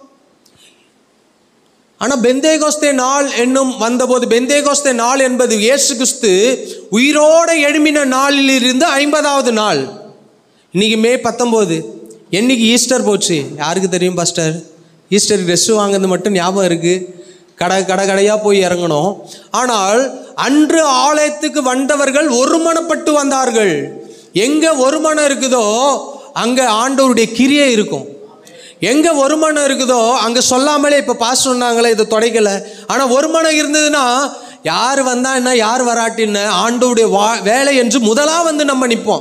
ஆனால் பெந்தேகோஸ்தே நாள் என்னும் வந்தபோது பெந்தேகோஸ்தே நாள் என்பது இயேசு கிறிஸ்து உயிரோட எழும்பின நாளிலிருந்து ஐம்பதாவது நாள் இன்னைக்கு மே பத்தொம்போது என்னைக்கு ஈஸ்டர் போச்சு யாருக்கு தெரியும் பாஸ்டர் ஈஸ்டர் ட்ரெஸ்ஸு வாங்குறது மட்டும் ஞாபகம் இருக்குது கடை கடை கடையாக போய் இறங்கணும் ஆனால் அன்று ஆலயத்துக்கு வந்தவர்கள் ஒருமனப்பட்டு வந்தார்கள் எங்கே ஒருமனம் இருக்குதோ அங்கே ஆண்டவருடைய கிரியை இருக்கும் எங்கே ஒருமனம் இருக்குதோ அங்கே சொல்லாமலே இப்போ பாஸ் சொன்னாங்களே இதை தொடைக்கலை ஆனால் ஒருமனம் இருந்ததுன்னா யார் வந்தா என்ன யார் வராட்டின்னு ஆண்டவருடைய வா வேலை என்று முதலாக வந்து நம்ம நிற்போம்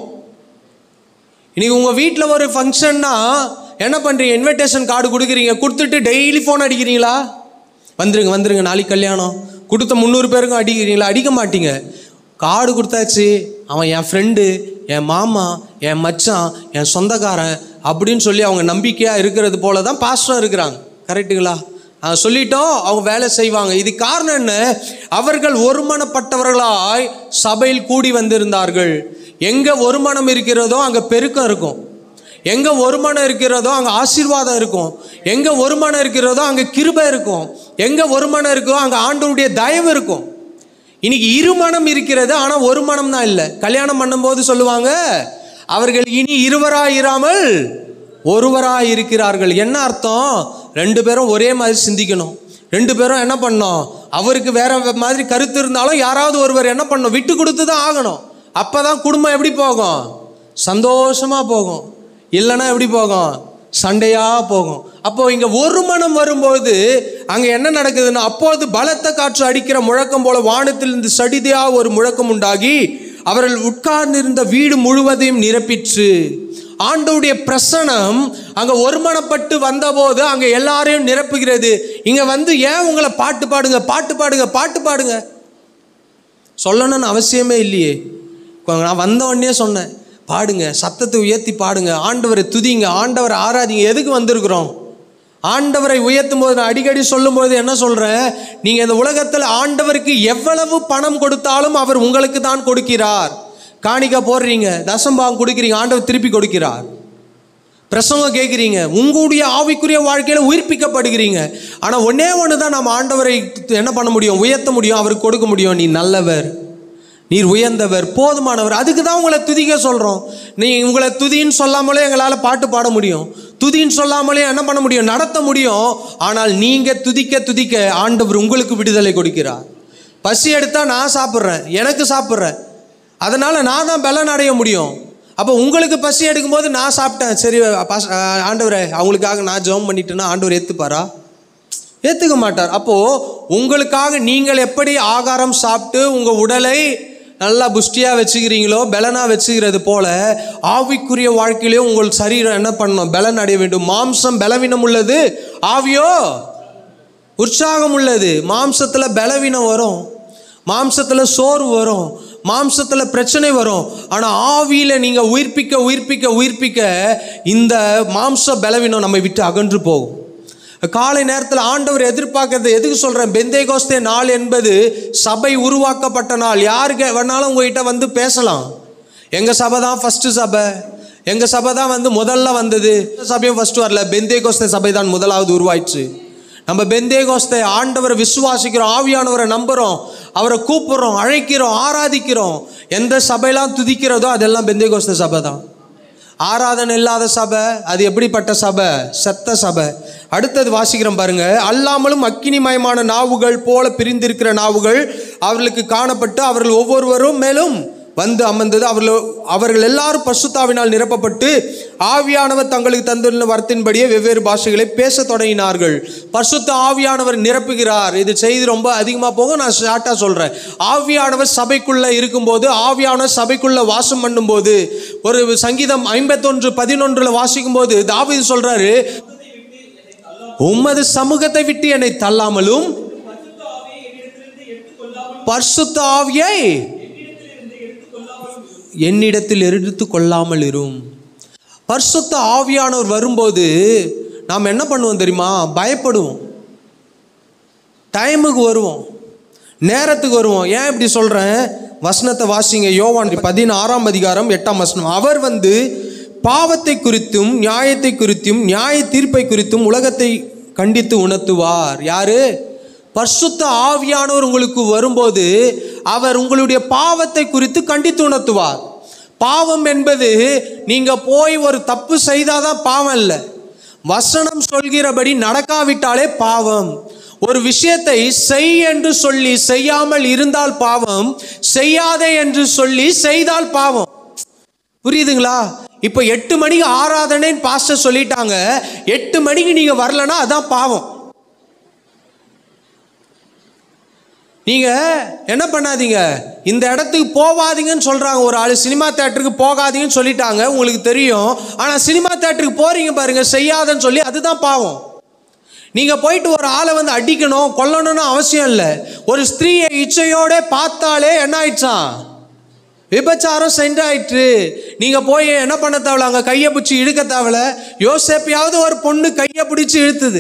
இன்னைக்கு உங்கள் வீட்டில் ஒரு ஃபங்க்ஷன்னா என்ன பண்ணுறீங்க இன்விடேஷன் கார்டு கொடுக்குறீங்க கொடுத்துட்டு டெய்லி ஃபோன் அடிக்கிறீங்களா வந்துருங்க வந்துருங்க நாளைக்கு கல்யாணம் கொடுத்த முந்நூறு பேருக்கும் அடிக்கிறீங்களா அடிக்க மாட்டீங்க கார்டு கொடுத்தாச்சு அவன் என் ஃப்ரெண்டு என் மாமா என் மச்சான் என் சொந்தக்காரன் அப்படின்னு சொல்லி அவங்க நம்பிக்கையாக இருக்கிறது போல தான் பாஸ்டம் இருக்கிறாங்க கரெக்டுங்களா அஹ் சொல்லிட்டோம் அவங்க வேலை செய்வாங்க இது காரணம் என்ன அவர்கள் ஒருமனப்பட்டவர்களாய் சபையில் கூடி வந்திருந்தார்கள் எங்கே ஒருமனம் இருக்கிறதோ அங்கே பெருக்கம் இருக்கும் எங்கே ஒருமனம் இருக்கிறதோ அங்கே ஆசீர்வாதம் இருக்கும் எங்கே ஒருமனம் இருக்கிறதோ அங்கே கிருபை இருக்கும் எங்கே ஒருமனம் இருக்கோ அங்கே ஆண்டவருடைய தயவு இருக்கும் இன்னைக்கு இருமனம் இருக்கிறது ஆனால் ஒரு மனம் தான் இல்லை கல்யாணம் பண்ணும்போது சொல்லுவாங்க அவர்கள் இனி இருவராய் இராமல் ஒருவராய் இருக்கிறார்கள் என்ன அர்த்தம் ரெண்டு பேரும் ஒரே மாதிரி சிந்திக்கணும் ரெண்டு பேரும் என்ன பண்ணோம் அவருக்கு வேற மாதிரி கருத்து இருந்தாலும் யாராவது ஒருவர் என்ன பண்ணணும் விட்டு கொடுத்து தான் ஆகணும் அப்போ தான் குடும்பம் எப்படி போகும் சந்தோஷமாக போகும் இல்லைன்னா எப்படி போகும் சண்டையாக போகும் அப்போ இங்கே ஒரு மனம் வரும்போது அங்கே என்ன நடக்குதுன்னா அப்போது பலத்த காற்று அடிக்கிற முழக்கம் போல வானத்திலிருந்து சடிதியாக ஒரு முழக்கம் உண்டாகி அவர்கள் உட்கார்ந்திருந்த வீடு முழுவதையும் நிரப்பிற்று ஆண்டவுடைய பிரசனம் அங்கே ஒருமனப்பட்டு வந்தபோது அங்கே எல்லாரையும் நிரப்புகிறது இங்கே வந்து ஏன் உங்களை பாட்டு பாடுங்க பாட்டு பாடுங்க பாட்டு பாடுங்க சொல்லணும்னு அவசியமே இல்லையே இப்போ நான் வந்த உடனே சொன்னேன் பாடுங்க சத்தத்தை உயர்த்தி பாடுங்க ஆண்டவரை துதிங்க ஆண்டவரை ஆராதிங்க எதுக்கு வந்திருக்கிறோம் ஆண்டவரை உயர்த்தும் போது நான் அடிக்கடி சொல்லும்போது என்ன சொல்கிறேன் நீங்கள் இந்த உலகத்தில் ஆண்டவருக்கு எவ்வளவு பணம் கொடுத்தாலும் அவர் உங்களுக்கு தான் கொடுக்கிறார் காணிக்க போடுறீங்க தசம்பாகம் கொடுக்குறீங்க ஆண்டவர் திருப்பி கொடுக்கிறார் பிரசங்கம் கேட்குறீங்க உங்களுடைய ஆவிக்குரிய வாழ்க்கையில் உயிர்ப்பிக்கப்படுகிறீங்க ஆனால் ஒன்னே ஒன்று தான் நம்ம ஆண்டவரை என்ன பண்ண முடியும் உயர்த்த முடியும் அவருக்கு கொடுக்க முடியும் நீ நல்லவர் நீர் உயர்ந்தவர் போதுமானவர் அதுக்கு தான் உங்களை துதிக்க சொல்கிறோம் நீ உங்களை துதின்னு சொல்லாமலே எங்களால் பாட்டு பாட முடியும் துதின்னு சொல்லாமலே என்ன பண்ண முடியும் நடத்த முடியும் ஆனால் நீங்கள் துதிக்க துதிக்க ஆண்டவர் உங்களுக்கு விடுதலை கொடுக்கிறார் பசி எடுத்தால் நான் சாப்பிட்றேன் எனக்கு சாப்பிட்றேன் அதனால் நான் தான் பலன் அடைய முடியும் அப்போ உங்களுக்கு பசி எடுக்கும்போது நான் சாப்பிட்டேன் சரி பாஸ் ஆண்டவரே அவங்களுக்காக நான் ஜெபம் பண்ணிட்டேன்னா ஆண்டவர் ஏற்றுப்பாரா ஏற்றுக்க மாட்டார் அப்போது உங்களுக்காக நீங்கள் எப்படி ஆகாரம் சாப்பிட்டு உங்கள் உடலை நல்லா புஷ்டியாக வச்சுக்கிறீங்களோ பலனாக வச்சுக்கிறது போல ஆவிக்குரிய வாழ்க்கையிலையும் உங்கள் சரீரம் என்ன பண்ணணும் பலன் அடைய வேண்டும் மாம்சம் பலவீனம் உள்ளது ஆவியோ உற்சாகம் உள்ளது மாம்சத்தில் பலவீனம் வரும் மாம்சத்தில் சோர்வு வரும் மாம்சத்தில் பிரச்சனை வரும் ஆனால் ஆவியில் நீங்கள் உயிர்ப்பிக்க உயிர்ப்பிக்க உயிர்ப்பிக்க இந்த மாம்ச பலவீனம் நம்மை விட்டு அகன்று போகும் காலை நேரத்தில் ஆண்டவர் எதிர்பார்க்கறது எதுக்கு சொல்கிறேன் பெந்தேகோஸ்தே நாள் என்பது சபை உருவாக்கப்பட்ட நாள் யாருக்கு வேணாலும் உங்ககிட்ட வந்து பேசலாம் எங்கள் சபை தான் ஃபஸ்ட்டு சபை எங்கள் சபை தான் வந்து முதல்ல வந்தது எந்த சபையும் ஃபஸ்ட்டு வரல பெந்தேகோஸ்தே சபை தான் முதலாவது உருவாயிடுச்சு நம்ம பெந்தேகோஸ்தை ஆண்டவரை விசுவாசிக்கிறோம் ஆவியானவரை நம்புகிறோம் அவரை கூப்பிடுறோம் அழைக்கிறோம் ஆராதிக்கிறோம் எந்த சபையெல்லாம் துதிக்கிறதோ அதெல்லாம் பெந்தேகோஸ்த சபை தான் ஆராதனை இல்லாத சபை அது எப்படிப்பட்ட சபை செத்த சபை அடுத்தது வாசிக்கிறோம் பாருங்க அல்லாமலும் அக்கினிமயமான நாவுகள் போல பிரிந்திருக்கிற நாவுகள் அவர்களுக்கு காணப்பட்டு அவர்கள் ஒவ்வொருவரும் மேலும் வந்து அமர்ந்தது அவர்கள் அவர்கள் எல்லாரும் பசுத்தாவினால் நிரப்பப்பட்டு ஆவியானவர் தங்களுக்கு தந்துள்ள வரத்தின்படியே வெவ்வேறு பாஷைகளை பேசத் தொடங்கினார்கள் பசுத்த ஆவியானவர் நிரப்புகிறார் இது செய்தி ரொம்ப அதிகமாக போக நான் ஷார்ட்டாக சொல்கிறேன் ஆவியானவர் சபைக்குள்ளே இருக்கும்போது ஆவியானவர் சபைக்குள்ளே வாசம் பண்ணும்போது ஒரு சங்கீதம் ஐம்பத்தொன்று பதினொன்றில் வாசிக்கும்போது தாவீது சொல்கிறாரு உமது சமூகத்தை விட்டு என்னை தள்ளாமலும் பரிசுத்த ஆவியை என்னிடத்தில் எடுத்து கொள்ளாமல் இரும் பரிசுத்த ஆவியானவர் வரும்போது நாம் என்ன பண்ணுவோம் தெரியுமா பயப்படுவோம் டைமுக்கு வருவோம் நேரத்துக்கு வருவோம் ஏன் இப்படி சொல்கிறேன் வசனத்தை வாசிங்க யோவான் பதினாறாம் அதிகாரம் எட்டாம் வசனம் அவர் வந்து பாவத்தை குறித்தும் நியாயத்தை குறித்தும் நியாய தீர்ப்பை குறித்தும் உலகத்தை கண்டித்து உணர்த்துவார் யாரு பரிசுத்த ஆவியானவர் உங்களுக்கு வரும்போது அவர் உங்களுடைய பாவத்தை குறித்து கண்டித்து உணர்த்துவார் பாவம் என்பது நீங்க போய் ஒரு தப்பு செய்தாதான் பாவம் இல்லை வசனம் சொல்கிறபடி நடக்காவிட்டாலே பாவம் ஒரு விஷயத்தை செய் என்று சொல்லி செய்யாமல் இருந்தால் பாவம் செய்யாதே என்று சொல்லி செய்தால் பாவம் புரியுதுங்களா இப்போ எட்டு மணிக்கு ஆராதனைன்னு பாஸ்டர் சொல்லிட்டாங்க எட்டு மணிக்கு நீங்க வரலன்னா அதான் பாவம் நீங்க என்ன பண்ணாதீங்க இந்த இடத்துக்கு போகாதீங்கன்னு சொல்றாங்க ஒரு ஆள் சினிமா தேட்டருக்கு போகாதீங்கன்னு சொல்லிட்டாங்க உங்களுக்கு தெரியும் ஆனா சினிமா தேட்டருக்கு போறீங்க பாருங்க செய்யாதன்னு சொல்லி அதுதான் பாவம் நீங்க போயிட்டு ஒரு ஆளை வந்து அடிக்கணும் கொல்லணும்னு அவசியம் இல்லை ஒரு ஸ்திரீயை இச்சையோட பார்த்தாலே என்ன ஆயிடுச்சான் விபச்சாரம் சென்றாயிற்று நீங்க போய் என்ன பண்ண தேவையில்ல அங்க கையை பிடிச்சி இழுக்க தேவையில்ல யோசேப்பையாவது ஒரு பொண்ணு கையை பிடிச்சி இழுத்துது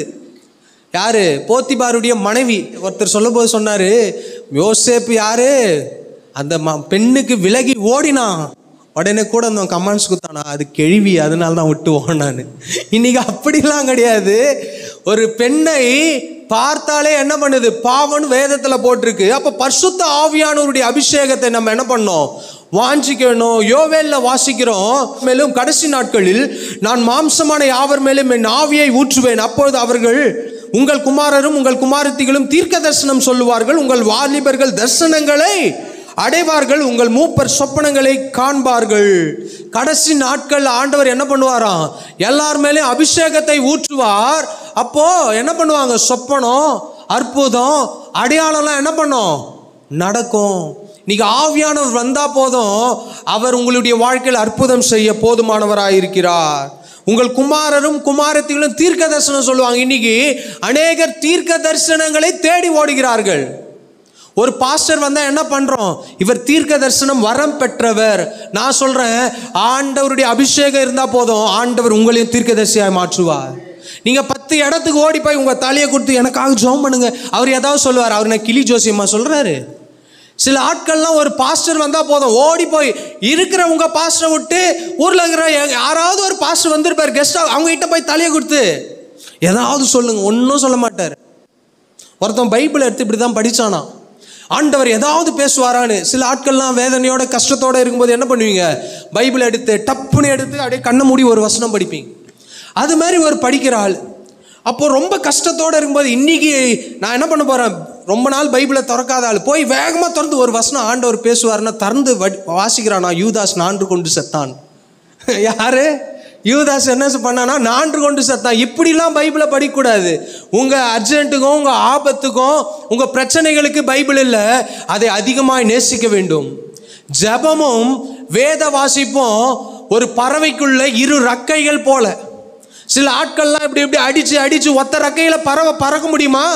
யாரு போத்திபாருடைய மனைவி ஒருத்தர் சொல்லும்போது சொன்னாரு யோசேப்பு யாரு அந்த ம பெண்ணுக்கு விலகி ஓடினான் உடனே கூட அந்த கமெண்ட்ஸ் கொடுத்தானா அது கேள்வி அதனால தான் விட்டு ஓடினான்னு இன்னைக்கு அப்படிலாம் கிடையாது ஒரு பெண்ணை பார்த்தாலே என்ன பண்ணுது பாவம்னு வேதத்தில் போட்டிருக்கு அப்போ பரிசுத்த ஆவியானவருடைய அபிஷேகத்தை நம்ம என்ன பண்ணோம் வாஞ்சிக்கணும் யோவேல்ல வாசிக்கிறோம் மேலும் கடைசி நாட்களில் நான் மாம்சமான யாவர் மேலும் என் ஆவியை ஊற்றுவேன் அப்பொழுது அவர்கள் உங்கள் குமாரரும் உங்கள் குமாரத்திகளும் தீர்க்க தரிசனம் சொல்லுவார்கள் உங்கள் வாலிபர்கள் தரிசனங்களை அடைவார்கள் உங்கள் மூப்பர் சொப்பனங்களை காண்பார்கள் கடைசி நாட்கள் ஆண்டவர் என்ன பண்ணுவாராம் எல்லார் மேலேயும் அபிஷேகத்தை ஊற்றுவார் அப்போ என்ன பண்ணுவாங்க சொப்பனம் அற்புதம் அடையாளம்லாம் என்ன பண்ணும் நடக்கும் இன்னைக்கு ஆவியானவர் வந்தா போதும் அவர் உங்களுடைய வாழ்க்கையில் அற்புதம் செய்ய போதுமானவராக இருக்கிறார் உங்கள் குமாரரும் குமாரத்திகளும் தீர்க்க தரிசனம் சொல்லுவாங்க இன்னைக்கு அநேகர் தீர்க்க தரிசனங்களை தேடி ஓடுகிறார்கள் ஒரு பாஸ்டர் வந்தால் என்ன பண்ணுறோம் இவர் தீர்க்க தரிசனம் வரம் பெற்றவர் நான் சொல்கிறேன் ஆண்டவருடைய அபிஷேகம் இருந்தால் போதும் ஆண்டவர் உங்களையும் தீர்க்கதரிசியாய் மாற்றுவார் நீங்கள் பத்து இடத்துக்கு ஓடி போய் உங்கள் தலையை கொடுத்து எனக்காக ஜோம் பண்ணுங்க அவர் ஏதாவது சொல்லுவார் அவர் நான் கிளி ஜோசியம்மா சொல்கிறாரு சில ஆட்கள்லாம் ஒரு பாஸ்டர் வந்தால் போதும் ஓடி போய் இருக்கிற உங்கள் பாஸ்டரை விட்டு ஊரில் இருக்கிற யா- யாராவது ஒரு பாஸ்டர் வந்திருப்பார் கெஸ்ட்டாக அவங்க கிட்ட போய் தலையை கொடுத்து ஏதாவது சொல்லுங்க ஒன்றும் சொல்ல மாட்டார் ஒருத்தன் பைபிள் எடுத்து இப்படி தான் படிச்சானா ஆண்டவர் ஏதாவது பேசுவாரான்னு சில ஆட்கள்லாம் வேதனையோட கஷ்டத்தோட இருக்கும்போது என்ன பண்ணுவீங்க பைபிள் எடுத்து டப்புன்னு எடுத்து அப்படியே கண்ணை மூடி ஒரு வசனம் படிப்பீங்க அது மாதிரி ஒரு படிக்கிற ஆள் அப்போ ரொம்ப கஷ்டத்தோட இருக்கும்போது இன்னைக்கு நான் என்ன பண்ண போறேன் ரொம்ப நாள் பைபிளை திறக்காத ஆள் போய் வேகமாக திறந்து ஒரு வசனம் ஆண்டவர் பேசுவாருன்னா திறந்து வடி வாசிக்கிறானா யூதாஸ் நான்கு கொண்டு செத்தான் யாரு யூதாஸ் என்ன பண்ணானா நான்கு கொண்டு செத்தான் இப்படிலாம் பைபிளை படிக்கக்கூடாது உங்கள் அர்ஜென்ட்டுக்கும் உங்கள் ஆபத்துக்கும் உங்கள் பிரச்சனைகளுக்கு பைபிள் இல்லை அதை அதிகமாக நேசிக்க வேண்டும் ஜெபமும் வேத வாசிப்பும் ஒரு பறவைக்குள்ள இரு ரக்கைகள் போல சில ஆட்கள்லாம் இப்படி இப்படி அடிச்சு அடிச்சு ஒத்த ரக்கையில பறவை பறக்க முடியுமா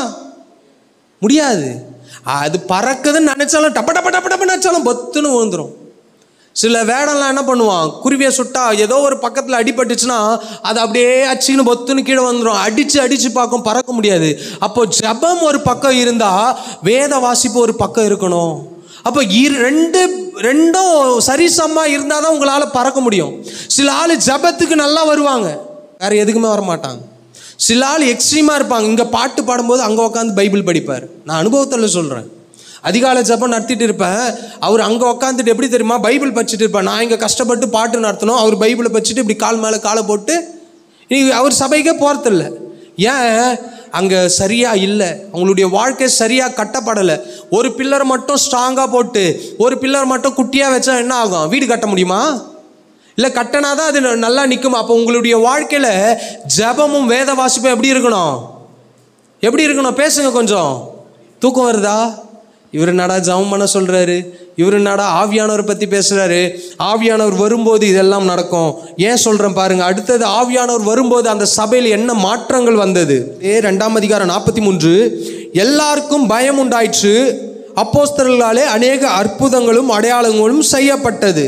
முடியாது அது பறக்குதுன்னு நினைச்சாலும் டப்ப டப்ப டப்ப டப்ப நினைச்சாலும் பொத்துன்னு விழுந்துரும் சில வேடம்லாம் என்ன பண்ணுவான் குருவியை சுட்டா ஏதோ ஒரு பக்கத்தில் அடிபட்டுச்சுன்னா அது அப்படியே அச்சின்னு பொத்துன்னு கீழே வந்துடும் அடிச்சு அடிச்சு பார்க்கும் பறக்க முடியாது அப்போ ஜெபம் ஒரு பக்கம் இருந்தா வேத வாசிப்பு ஒரு பக்கம் இருக்கணும் அப்போ இரு ரெண்டு ரெண்டும் சரிசமா இருந்தால் தான் உங்களால் பறக்க முடியும் சில ஆள் ஜெபத்துக்கு நல்லா வருவாங்க வேற எதுக்குமே வர மாட்டாங்க சில ஆள் எக்ஸ்ட்ரீமாக இருப்பாங்க இங்கே பாட்டு பாடும்போது அங்கே உட்காந்து பைபிள் படிப்பார் நான் அனுபவத்தில் சொல்கிறேன் அதிகாலை ஜெபம் நடத்திட்டு இருப்பேன் அவர் அங்கே உட்காந்துட்டு எப்படி தெரியுமா பைபிள் படிச்சுட்டு இருப்பேன் நான் இங்கே கஷ்டப்பட்டு பாட்டு நடத்தணும் அவர் பைபிளை படிச்சுட்டு இப்படி கால் மேலே காலை போட்டு நீ அவர் சபைக்கே போகிறதில்ல ஏன் அங்கே சரியாக இல்லை அவங்களுடைய வாழ்க்கை சரியாக கட்டப்படலை ஒரு பில்லர் மட்டும் ஸ்ட்ராங்காக போட்டு ஒரு பில்லர் மட்டும் குட்டியாக வச்சா என்ன ஆகும் வீடு கட்ட முடியுமா இல்லை கட்டினா தான் அது நல்லா நிற்கும் அப்போ உங்களுடைய வாழ்க்கையில் ஜெபமும் வேத வாசிப்பும் எப்படி இருக்கணும் எப்படி இருக்கணும் பேசுங்க கொஞ்சம் தூக்கம் வருதா இவர் நடா ஜெபம் பண்ண சொல்கிறாரு இவர் நடா ஆவியானவர் பற்றி பேசுகிறாரு ஆவியானவர் வரும்போது இதெல்லாம் நடக்கும் ஏன் சொல்கிறேன் பாருங்க அடுத்தது ஆவியானவர் வரும்போது அந்த சபையில் என்ன மாற்றங்கள் வந்தது ஏ ரெண்டாம் அதிகாரம் நாற்பத்தி மூன்று எல்லாருக்கும் பயம் உண்டாயிற்று அப்போஸ்தலர்களாலே அநேக அற்புதங்களும் அடையாளங்களும் செய்யப்பட்டது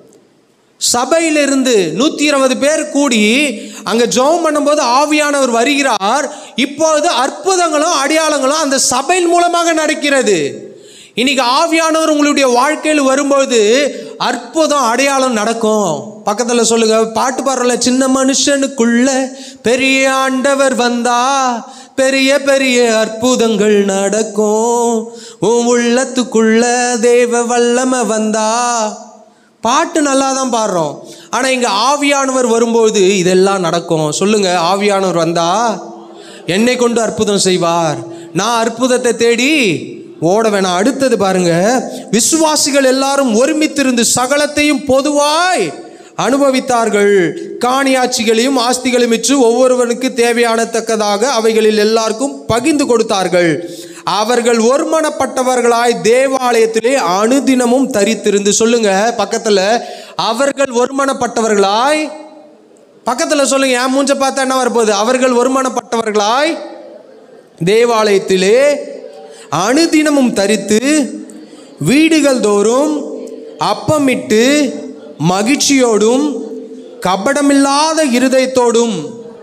சபையிலிருந்து நூற்றி இருபது பேர் கூடி அங்கே ஜெபம் பண்ணும்போது ஆவியானவர் வருகிறார் இப்பொழுது அற்புதங்களும் அடையாளங்களும் அந்த சபையின் மூலமாக நடக்கிறது இன்னைக்கு ஆவியானவர் உங்களுடைய வாழ்க்கையில் வரும்போது அற்புதம் அடையாளம் நடக்கும் பக்கத்தில் சொல்லுங்க பாட்டு பாடுறல சின்ன மனுஷனுக்குள்ள பெரிய ஆண்டவர் வந்தா பெரிய பெரிய அற்புதங்கள் நடக்கும் உன் உள்ளத்துக்குள்ள தேவ வல்லமை வந்தா பாட்டு நல்லா தான் பாடுறோம் ஆனால் இங்கே ஆவியானவர் வரும்போது இதெல்லாம் நடக்கும் சொல்லுங்க ஆவியானவர் வந்தா என்னை கொண்டு அற்புதம் செய்வார் நான் அற்புதத்தை தேடி ஓட வேணாம் அடுத்தது பாருங்க விசுவாசிகள் எல்லாரும் ஒருமித்திருந்து சகலத்தையும் பொதுவாய் அனுபவித்தார்கள் காணியாட்சிகளையும் ஆஸ்திகளையும் விற்று ஒவ்வொருவனுக்கு தேவையானத்தக்கதாக அவைகளில் எல்லாருக்கும் பகிர்ந்து கொடுத்தார்கள் அவர்கள் ஒருமனப்பட்டவர்களாய் தேவாலயத்திலே அனுதினமும் தரித்திருந்து சொல்லுங்க பக்கத்துல அவர்கள் ஒருமனப்பட்டவர்களாய் பக்கத்துல சொல்லுங்க என் மூஞ்ச பார்த்தா என்ன வரப்போகுது அவர்கள் ஒருமனப்பட்டவர்களாய் தேவாலயத்திலே அனுதினமும் தரித்து வீடுகள் தோறும் அப்பமிட்டு மகிழ்ச்சியோடும் கபடமில்லாத இருதயத்தோடும்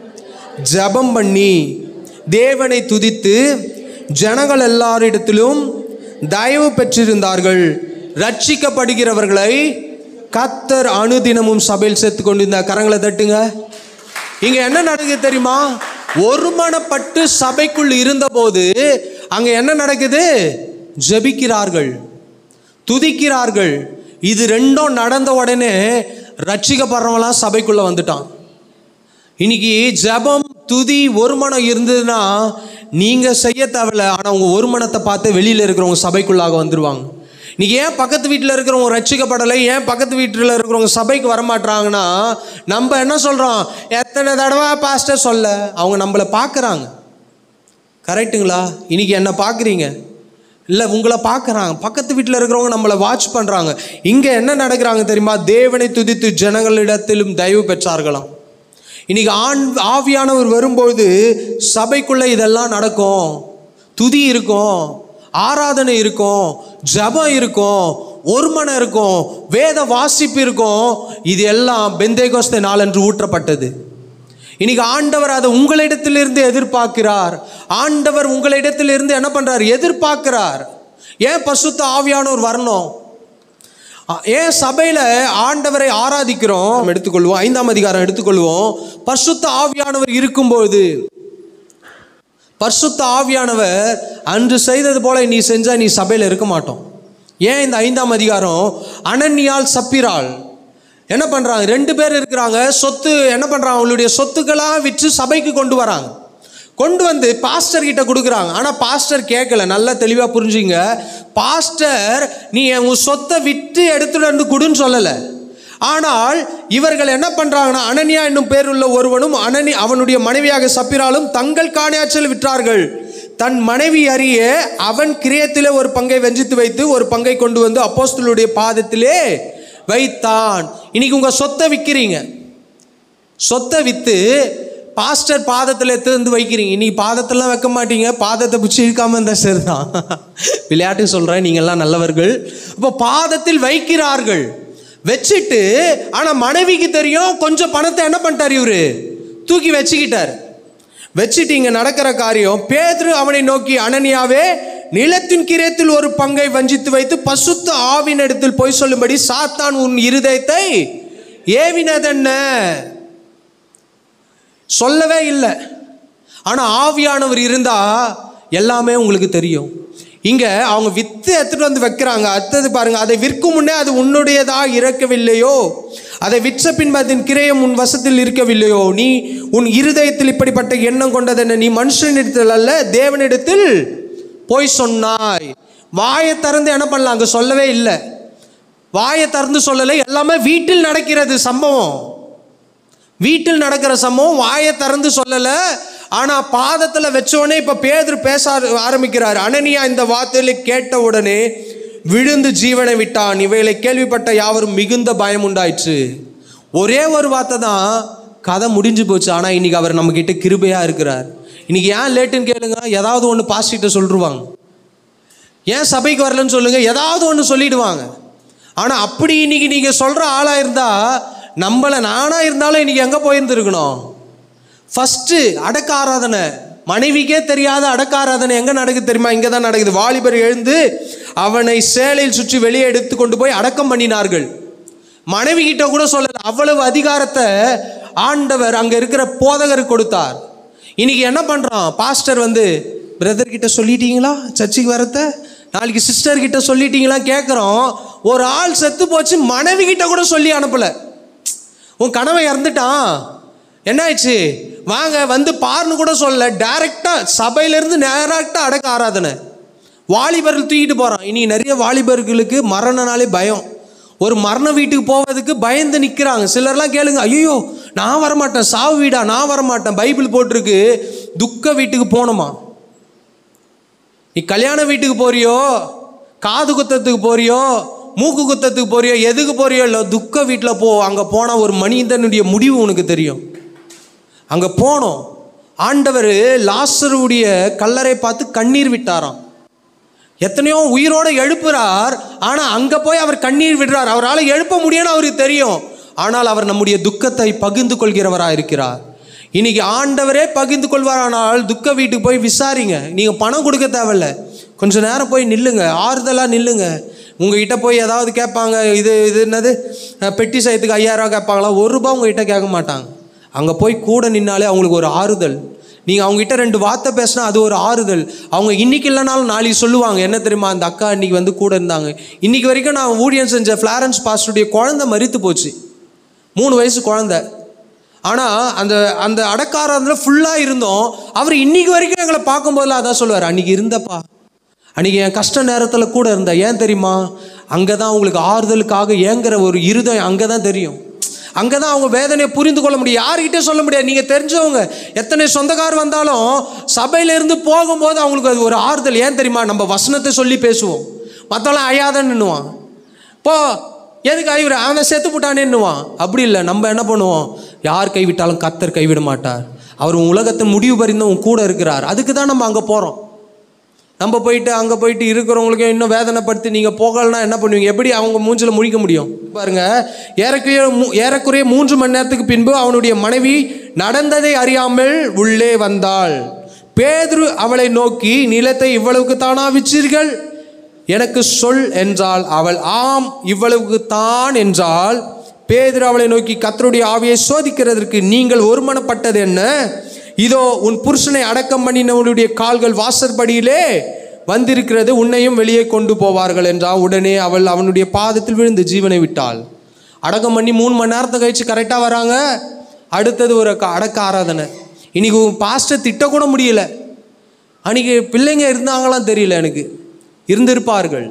ஜெபம் பண்ணி தேவனை துதித்து ஜனங்கள் எல்லாரிடத்திலும் தயவு பெற்றிருந்தார்கள் ரட்சிக்கப்படுகிறவர்களை கத்தர் அனுதினமும் சபையில் சேர்த்து கொண்டு இந்த கரங்களை தட்டுங்க இங்க என்ன நடக்குது தெரியுமா ஒருமனப்பட்டு சபைக்குள் இருந்தபோது அங்க என்ன நடக்குது ஜெபிக்கிறார்கள் துதிக்கிறார்கள் இது ரெண்டும் நடந்த உடனே ரட்சிக்கப்படுறவங்களாம் சபைக்குள்ள வந்துட்டான் இன்னைக்கு ஜெபம் துதி ஒருமனம் இருந்ததுன்னா நீங்க செய்ய தேவையில்ல ஆனா உங்க ஒருமனத்தை பார்த்து வெளியில இருக்கிறவங்க சபைக்குள்ளாக வந்துருவாங்க நீங்க ஏன் பக்கத்து வீட்டில் இருக்கிறவங்க ரட்சிக்கப்படலை ஏன் பக்கத்து வீட்டில் இருக்கிறவங்க சபைக்கு வரமாட்றாங்கன்னா நம்ம என்ன சொல்றோம் எத்தனை தடவை பாஸ்டர் சொல்ல அவங்க நம்மளை பார்க்குறாங்க கரெக்ட்டுங்களா இன்னைக்கு என்ன பார்க்குறீங்க இல்லை உங்களை பார்க்குறாங்க பக்கத்து வீட்டில் இருக்கிறவங்க நம்மளை வாட்ச் பண்ணுறாங்க இங்கே என்ன நடக்கிறாங்க தெரியுமா தேவனை துதித்து ஜனங்களிடத்திலும் தயவு பெற்றார்களாம் இன்னைக்கு ஆண் ஆவியானவர் வரும்போது சபைக்குள்ளே இதெல்லாம் நடக்கும் துதி இருக்கும் ஆராதனை இருக்கும் ஜெபம் இருக்கும் ஒருமனம் இருக்கும் வேத வாசிப்பு இருக்கும் இது எல்லாம் பெந்தேகோஸ்தே நாளன்று ஊற்றப்பட்டது இன்னைக்கு ஆண்டவர் அதை உங்களிடத்திலிருந்து எதிர்பார்க்கிறார் ஆண்டவர் உங்களிடத்திலிருந்து என்ன பண்றார் எதிர்பார்க்கிறார் ஏன் பசுத்த ஆவியானவர் வரணும் அ- ஏன் சபையில ஆண்டவரை ஆராதிக்கிறோம் நம்ம எடுத்துக்கொள்வோம் ஐந்தாம் அதிகாரம் எடுத்துக்கொள்வோம் பரிசுத்த ஆவியானவர் இருக்கும்போது பரிசுத்த ஆவியானவர் அன்று செய்தது போல நீ செஞ்சா நீ சபையில் இருக்க மாட்டோம் ஏன் இந்த ஐந்தாம் அதிகாரம் அனன்யால் சப்பிராள் என்ன பண்றாங்க ரெண்டு பேர் இருக்கிறாங்க சொத்து என்ன பண்றாங்க அவங்களுடைய சொத்துக்களாக விற்று சபைக்கு கொண்டு வராங்க கொண்டு வந்து பாஸ்டர் கிட்ட கொடுக்குறாங்க ஆனால் பாஸ்டர் கேட்கல நல்லா தெளிவாக புரிஞ்சுங்க பாஸ்டர் நீ உன் சொத்தை விற்று எடுத்துட்டு வந்து கொடுன்னு சொல்லலை ஆனால் இவர்கள் என்ன பண்றாங்கன்னா அனனியா என்னும் பேருள்ள ஒருவனும் அனனி அவனுடைய மனைவியாக சப்பிராலும் தங்கள் காணியாச்சல் விற்றார்கள் தன் மனைவி அறிய அவன் கிரியத்திலே ஒரு பங்கை வஞ்சித்து வைத்து ஒரு பங்கை கொண்டு வந்து அப்போஸ்தலருடைய பாதத்திலே வைத்தான் இன்னைக்கு உங்க சொத்தை விற்கிறீங்க சொத்தை விற்று பாஸ்டர் பாதத்தில் எடுத்து வந்து வைக்கிறீங்க இன்னைக்கு பாதத்தெல்லாம் வைக்க மாட்டீங்க பாதத்தை பிடிச்சி இழுக்காம இருந்தால் சரிதான் விளையாட்டு சொல்கிறேன் நீங்கள்லாம் நல்லவர்கள் இப்போ பாதத்தில் வைக்கிறார்கள் வச்சுட்டு ஆனால் மனைவிக்கு தெரியும் கொஞ்சம் பணத்தை என்ன பண்ணிட்டார் இவரு தூக்கி வச்சுக்கிட்டார் வச்சுட்டு இங்கே நடக்கிற காரியம் பேதுரு அவனை நோக்கி அனனியாவே நிலத்தின் கிரயத்தில் ஒரு பங்கை வஞ்சித்து வைத்து பசுத்த ஆவின் இடத்தில் பொய் சொல்லும்படி சாத்தான் உன் இருதயத்தை ஏவினதென்ன சொல்லவே இல்லை ஆனால் ஆவியானவர் இருந்தா எல்லாமே உங்களுக்கு தெரியும் இங்க அவங்க வித்து எடுத்துட்டு வந்து வைக்கிறாங்க அடுத்தது பாருங்க அதை விற்கும் முன்னே அது உன்னுடையதா இருக்கவில்லையோ அதை விற்ற பின்பு அதன் கிரயம் உன் வசத்தில் இருக்கவில்லையோ நீ உன் இருதயத்தில் இப்படிப்பட்ட எண்ணம் கொண்டதென்ன நீ மனுஷனிடத்தில் அல்ல தேவனிடத்தில் போய் சொன்னாய் வாயை திறந்து என்ன பண்ணலாம் அங்க சொல்லவே இல்லை வாயை திறந்து சொல்லலை எல்லாமே வீட்டில் நடக்கிறது சம்பவம் வீட்டில் நடக்கிற சம்பவம் வாயை திறந்து சொல்லலை ஆனால் பாதத்தில் வச்சோடனே இப்போ பேதர் பேச ஆர- ஆரம்பிக்கிறார் அனனியா இந்த வார்த்தைகளை கேட்ட உடனே விழுந்து ஜீவனை விட்டான் இவைகளை கேள்விப்பட்ட யாவரும் மிகுந்த பயம் உண்டாயிற்று ஒரே ஒரு வார்த்தை தான் கதை முடிஞ்சு போச்சு ஆனால் இன்னைக்கு அவர் நம்மக்கிட்ட கிருபையாக இருக்கிறார் இன்னைக்கு ஏன் லேட்டுன்னு கேளுங்க ஏதாவது ஒன்று பாஸ்டிட்ட சொல்லிருவாங்க ஏன் சபைக்கு வரலன்னு சொல்லுங்க ஏதாவது ஒன்று சொல்லிடுவாங்க ஆனால் அப்படி இன்னைக்கு நீங்கள் சொல்கிற ஆளாக இருந்தால் நம்மளை நானாக இருந்தாலும் இன்னைக்கு எங்கே போயிருந்துருக்கணும் ஃபஸ்ட்டு அடக்க ஆராதனை மனைவிக்கே தெரியாத அடக்க ஆராதனை எங்கே நடக்குது தெரியுமா இங்கே தான் நடக்குது வாலிபர் எழுந்து அவனை சேலையில் சுற்றி வெளியே எடுத்து கொண்டு போய் அடக்கம் பண்ணினார்கள் மனைவி கிட்ட கூட சொல்லல அவ்வளவு அதிகாரத்தை ஆண்டவர் அங்கே இருக்கிற போதகர் கொடுத்தார் இன்னைக்கு என்ன பண்ணுறான் பாஸ்டர் வந்து பிரதர் கிட்ட சொல்லிட்டீங்களா சர்ச்சுக்கு வரத்த நாளைக்கு சிஸ்டர் கிட்ட சொல்லிட்டீங்களா கேட்குறோம் ஒரு ஆள் செத்து போச்சு மனைவி கிட்ட கூட சொல்லி அனுப்பலை உன் கணவன் இறந்துட்டான் என்னாச்சு வாங்க வந்து பாருன்னு கூட சொல்லல டைரெக்டாக சபையிலேருந்து நேராக்டாக அடக்க ஆராதனை வாலிபர்கள் தூக்கிட்டு போகிறான் இனி நிறைய வாலிபர்களுக்கு மரணனாலே பயம் ஒரு மரண வீட்டுக்கு போவதுக்கு பயந்து நிற்கிறாங்க சிலர்லாம் கேளுங்க ஐயோ நான் வரமாட்டேன் சாவு வீடா நான் வரமாட்டேன் பைபிள் போட்டிருக்கு துக்க வீட்டுக்கு போகணுமா நீ கல்யாண வீட்டுக்கு போறியோ காது குத்தத்துக்கு போறியோ மூக்கு குத்தத்துக்கு போறியோ எதுக்கு போறியோ இல்லை துக்க வீட்டில் போ அங்கே போனால் ஒரு மனிதனுடைய முடிவு உனக்கு தெரியும் அங்கே போனோம் ஆண்டவர் லாசருடைய கல்லறை பார்த்து கண்ணீர் விட்டாராம் எத்தனையோ உயிரோட எழுப்புறார் ஆனால் அங்கே போய் அவர் கண்ணீர் விடுறார் அவரால் எழுப்ப முடியும்னு அவருக்கு தெரியும் ஆனால் அவர் நம்முடைய துக்கத்தை பகிர்ந்து கொள்கிறவராக இருக்கிறார் இன்னைக்கு ஆண்டவரே பகிர்ந்து கொள்வாரானால் துக்க வீட்டுக்கு போய் விசாரிங்க நீங்கள் பணம் கொடுக்க தேவையில்ல கொஞ்ச நேரம் போய் நில்லுங்க ஆறுதலாக நில்லுங்க உங்ககிட்ட போய் ஏதாவது கேட்பாங்க இது இது என்னது அஹ், பெட்டி செய்யறதுக்கு ஐயாயிரம் ரூபா கேட்பாங்களா ஒரு ரூபா உங்ககிட்ட கேட்க மாட்டாங்க அங்கே போய் கூட நின்னாலே அவங்களுக்கு ஒரு ஆறுதல் நீங்கள் அவங்ககிட்ட ரெண்டு வார்த்தை பேசினா அது ஒரு ஆறுதல் அவங்க இன்னைக்கு இல்லைனாலும் நாளைக்கு சொல்லுவாங்க என்ன தெரியுமா அந்த அக்கா இன்னைக்கு வந்து கூட இருந்தாங்க இன்னைக்கு வரைக்கும் நான் ஊழியம் செஞ்ச ஃப்ளாரன்ஸ் பாஸ்டருடைய குழந்தை மரித்து போச்சு மூணு வயசு குழந்தை ஆனால் அந்த அந்த அடக்காரத்தில் ஃபுல்லாக இருந்தோம் அவர் இன்னைக்கு வரைக்கும் எங்களை பார்க்கும்போதெல்லாம் அதான் சொல்லுவார் அன்னைக்கு இருந்தப்பா அன்னைக்கு என் கஷ்ட நேரத்தில் கூட இருந்த ஏன் தெரியுமா அங்கே தான் உங்களுக்கு ஆறுதலுக்காக ஏங்குற ஒரு இருதயம் அங்கே தான் தெரியும் அங்கே தான் அவங்க வேதனையை புரிந்து கொள்ள முடியும் யார்கிட்ட சொல்ல முடியாது நீங்கள் தெரிஞ்சவங்க எத்தனை சொந்தக்கார் வந்தாலும் சபையிலேருந்து போகும்போது அவங்களுக்கு அது ஒரு ஆறுதல் ஏன் தெரியுமா நம்ம வசனத்தை சொல்லி பேசுவோம் மற்றவெல்லாம் அழியாதன்னுவான் போ எதுக்கு ஐவர் அவன் செத்து போட்டானேன்னுவான் அப்படி இல்லை நம்ம என்ன பண்ணுவோம் யார் கைவிட்டாலும் கத்தர் கைவிட மாட்டார் அவர் உன் உலகத்தின் முடிவு பறிந்து உன் கூட இருக்கிறார் அதுக்கு தான் நம்ம அங்கே போகிறோம் நம்ம போயிட்டு அங்கே போயிட்டு இருக்கிறவங்களுக்கு இன்னும் வேதனைப்படுத்தி நீங்கள் போகலன்னா என்ன பண்ணுவீங்க எப்படி அவங்க மூஞ்சில முழிக்க முடியும் பாருங்க ஏறக்குறைய மூ- ஏறக்குறைய மூன்று மணி நேரத்துக்கு பின்பு அவனுடைய மனைவி நடந்ததை அறியாமல் உள்ளே வந்தாள் பேதுரு அவளை நோக்கி நிலத்தை இவ்வளவுக்கு தானா விற்றீர்கள் எனக்கு சொல் என்றாள் அவள் ஆம் இவ்வளவுக்கு தான் என்றால் பேதுரு அவளை நோக்கி கத்தருடைய ஆவியை சோதிக்கிறதற்கு நீங்கள் ஒருமனப்பட்டது என்ன இதோ உன் புருஷனை அடக்கம் பண்ணினவனுடைய கால்கள் வாசற்படியிலே வந்திருக்கிறது உன்னையும் வெளியே கொண்டு போவார்கள் என்றால் உடனே அவள் அவனுடைய பாதத்தில் விழுந்து ஜீவனை விட்டாள் அடக்கம் பண்ணி மூணு மணி நேரத்தை கழிச்சு கரெக்டாக வராங்க அடுத்தது ஒரு க- அடக்க ஆராதனை இன்னைக்கு பாஸ்டர் திட்டக்கூட முடியல அன்னைக்கு பிள்ளைங்க இருந்தாங்களாம் தெரியல எனக்கு இருந்திருப்பார்கள்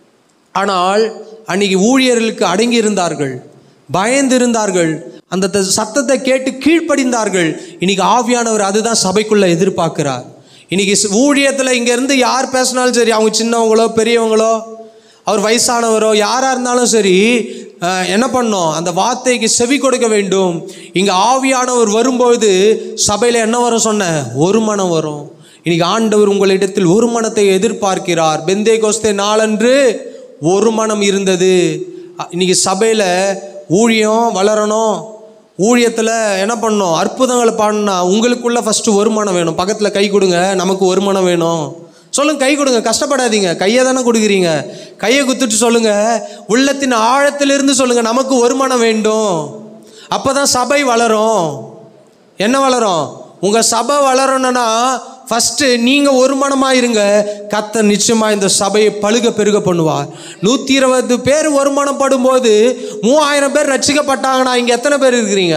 ஆனால் அன்னைக்கு ஊழியர்களுக்கு அடங்கி இருந்தார்கள் பயந்து இருந்தார்கள் அந்த த- சத்தத்தை கேட்டு கீழ்ப்படிந்தார்கள் இன்னைக்கு ஆவியானவர் அதுதான் சபைக்குள்ள எதிர்பார்க்கிறார் இன்னைக்கு ஸ்- ஊழியத்துல இங்க இருந்து யார் பேசினாலும் சரி அவங்க சின்னவங்களோ பெரியவங்களோ அவர் வயசானவரோ யாரா இருந்தாலும் சரி அஹ், என்ன பண்ணோம் அந்த வார்த்தைக்கு செவி கொடுக்க வேண்டும் இங்க ஆவியானவர் வரும்போது சபையில என்ன வரும் சொன்ன ஒரு மனம் வரும் இன்னைக்கு ஆண்டவர் உங்களிடத்தில் ஒரு மனத்தை எதிர்பார்க்கிறார் பெந்தே கோஸ்தே நாளன்று ஒரு மனம் இருந்தது அ- இன்னைக்கு சபையில ஊழியம் வளரணும் ஊழியத்தில் என்ன பண்ணணும் அற்புதங்களை பாடினா உங்களுக்குள்ள ஃபஸ்ட்டு வருமானம் வேணும் பக்கத்தில் கை கொடுங்க நமக்கு வருமானம் வேணும் சொல்லுங்க கை கொடுங்க கஷ்டப்படாதீங்க கையை தானே கொடுக்குறீங்க கையை குத்துட்டு சொல்லுங்க உள்ளத்தின் ஆழத்திலிருந்து சொல்லுங்க நமக்கு வருமானம் வேண்டும் அப்பதான் சபை வளரும் என்ன வளரும் உங்க சபை வளரணும்னா ஃபர்ஸ்ட் நீங்க ஒரு மனமா இருங்க கத்தர் நிச்சயமா இந்த சபையை பழுக பெருக பண்ணுவார் நூத்தி இருபது பேர் ஒரு மனப்படும் போது மூவாயிரம் பேர் ரட்சிக்கப்பட்டாங்கன்னா இங்க எத்தனை பேர் இருக்கிறீங்க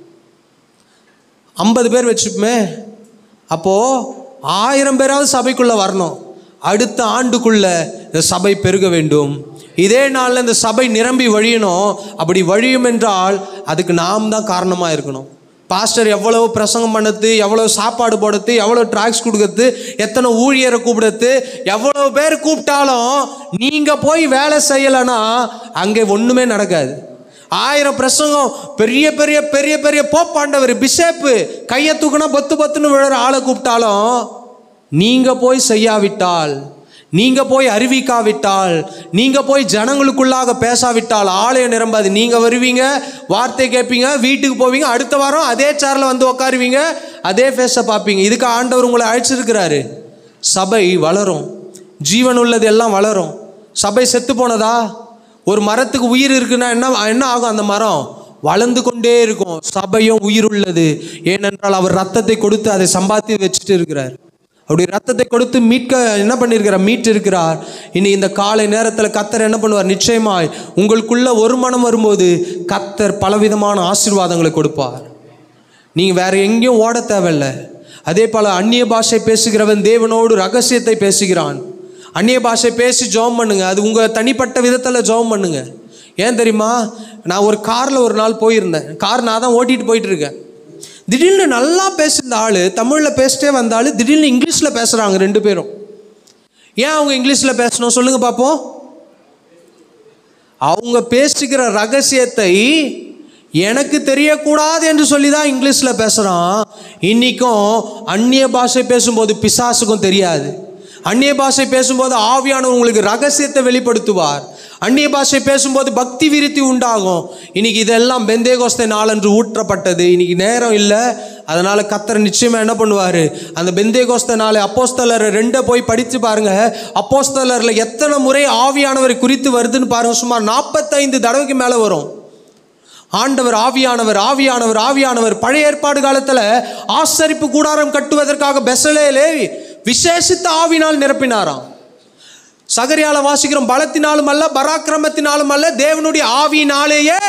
ஐம்பது பேர் வச்சுப்போமே அப்போ ஆயிரம் பேராவது சபைக்குள்ள வரணும் அடுத்த ஆண்டுக்குள்ள இந்த சபை பெருக வேண்டும் இதே நாளில் இந்த சபை நிரம்பி வழியணும் அப்படி வழியும் என்றால் அதுக்கு நாம் தான் காரணமாக இருக்கணும் பாஸ்டர் எவ்வளவு பிரசங்கம் பண்ணது எவ்வளவு சாப்பாடு போடுறது எவ்வளவு ட்ராக்ஸ் கொடுக்கறது எத்தனை ஊழியரை கூப்பிடுறது எவ்வளவு பேர் கூப்பிட்டாலும் நீங்கள் போய் வேலை செய்யலைன்னா அங்கே ஒன்றுமே நடக்காது ஆயிரம் பிரசங்கம் பெரிய பெரிய பெரிய பெரிய போப்பாண்டவர் பிஷப்பு கையை தூக்குனா பத்து பத்துன்னு விழுற ஆளை கூப்பிட்டாலும் நீங்க போய் செய்யாவிட்டால் நீங்க போய் அறிவிக்காவிட்டால் நீங்க போய் ஜனங்களுக்குள்ளாக பேசாவிட்டால் ஆலயம் நிரம்பாது நீங்க வருவீங்க வார்த்தை கேட்பீங்க வீட்டுக்கு போவீங்க அடுத்த வாரம் அதே சேர்ல வந்து உட்காருவீங்க அதே ஃபேஸை பார்ப்பீங்க இதுக்கு ஆண்டவர் உங்களை அழைச்சிருக்கிறாரு சபை வளரும் ஜீவன் உள்ளது எல்லாம் வளரும் சபை செத்து போனதா ஒரு மரத்துக்கு உயிர் இருக்குன்னா என்ன என்ன ஆகும் அந்த மரம் வளர்ந்து கொண்டே இருக்கும் சபையும் உயிர் உள்ளது ஏனென்றால் அவர் ரத்தத்தை கொடுத்து அதை சம்பாத்தி வச்சுட்டு இருக்கிறார் அவருடைய ரத்தத்தை கொடுத்து மீட்க என்ன பண்ணியிருக்கிறார் மீட்டு இருக்கிறார் இனி இந்த காலை நேரத்தில் கத்தர் என்ன பண்ணுவார் நிச்சயமாய் உங்களுக்குள்ள ஒரு மனம் வரும்போது கத்தர் பலவிதமான ஆசீர்வாதங்களை கொடுப்பார் நீங்கள் வேற எங்கேயும் ஓட தேவையில்ல அதே போல அந்நிய பாஷை பேசுகிறவன் தேவனோடு ரகசியத்தை பேசுகிறான் அந்நிய பாஷை பேசி ஜெபம் பண்ணுங்க அது உங்கள் தனிப்பட்ட விதத்தில் ஜெபம் பண்ணுங்க ஏன் தெரியுமா நான் ஒரு காரில் ஒரு நாள் போயிருந்தேன் கார் நான் தான் ஓட்டிட்டு போயிட்டு இருக்கேன் திடீர்னு நல்லா பேசுகிற ஆள் தமிழில் பேசிட்டே வந்த ஆள் திடீர்னு இங்கிலீஷில் பேசுகிறாங்க ரெண்டு பேரும் ஏன் அவங்க இங்கிலீஷில் பேசணும் சொல்லுங்க பார்ப்போம் அவங்க பேசுகிற ரகசியத்தை எனக்கு தெரியக்கூடாது என்று சொல்லி தான் இங்கிலீஷில் பேசுகிறான் இன்னைக்கும் அந்நிய பாஷை பேசும்போது பிசாசுக்கும் தெரியாது அந்நிய பாஷை பேசும்போது ஆவியானவர் உங்களுக்கு ரகசியத்தை வெளிப்படுத்துவார் அந்நிய பாஷை பேசும்போது பக்தி விருத்தி உண்டாகும் இன்னைக்கு இதெல்லாம் பெந்தேகோஸ்தை நாளன்று ஊற்றப்பட்டது இன்னைக்கு நேரம் இல்லை அதனால கத்தர் நிச்சயமா என்ன பண்ணுவார் அந்த பெந்தேகோஸ்த நாளை அப்போஸ்தலர் ரெண்டை போய் படித்து பாருங்க அப்போஸ்தலர்ல எத்தனை முறை ஆவியானவரை குறித்து வருதுன்னு பாருங்க சுமார் நாற்பத்தைந்து தடவைக்கு மேலே வரும் ஆண்டவர் ஆவியானவர் ஆவியானவர் ஆவியானவர் பழைய ஏற்பாடு காலத்தில் ஆசரிப்பு கூடாரம் கட்டுவதற்காக பெசலேலே விசேஷித்த ஆவினால் நிரப்பினாராம் சகரியால வாசிக்கிறோம் பலத்தினாலும் அல்ல பராக்கிரமத்தினாலும் அல்ல தேவனுடைய ஆவியினாலேயே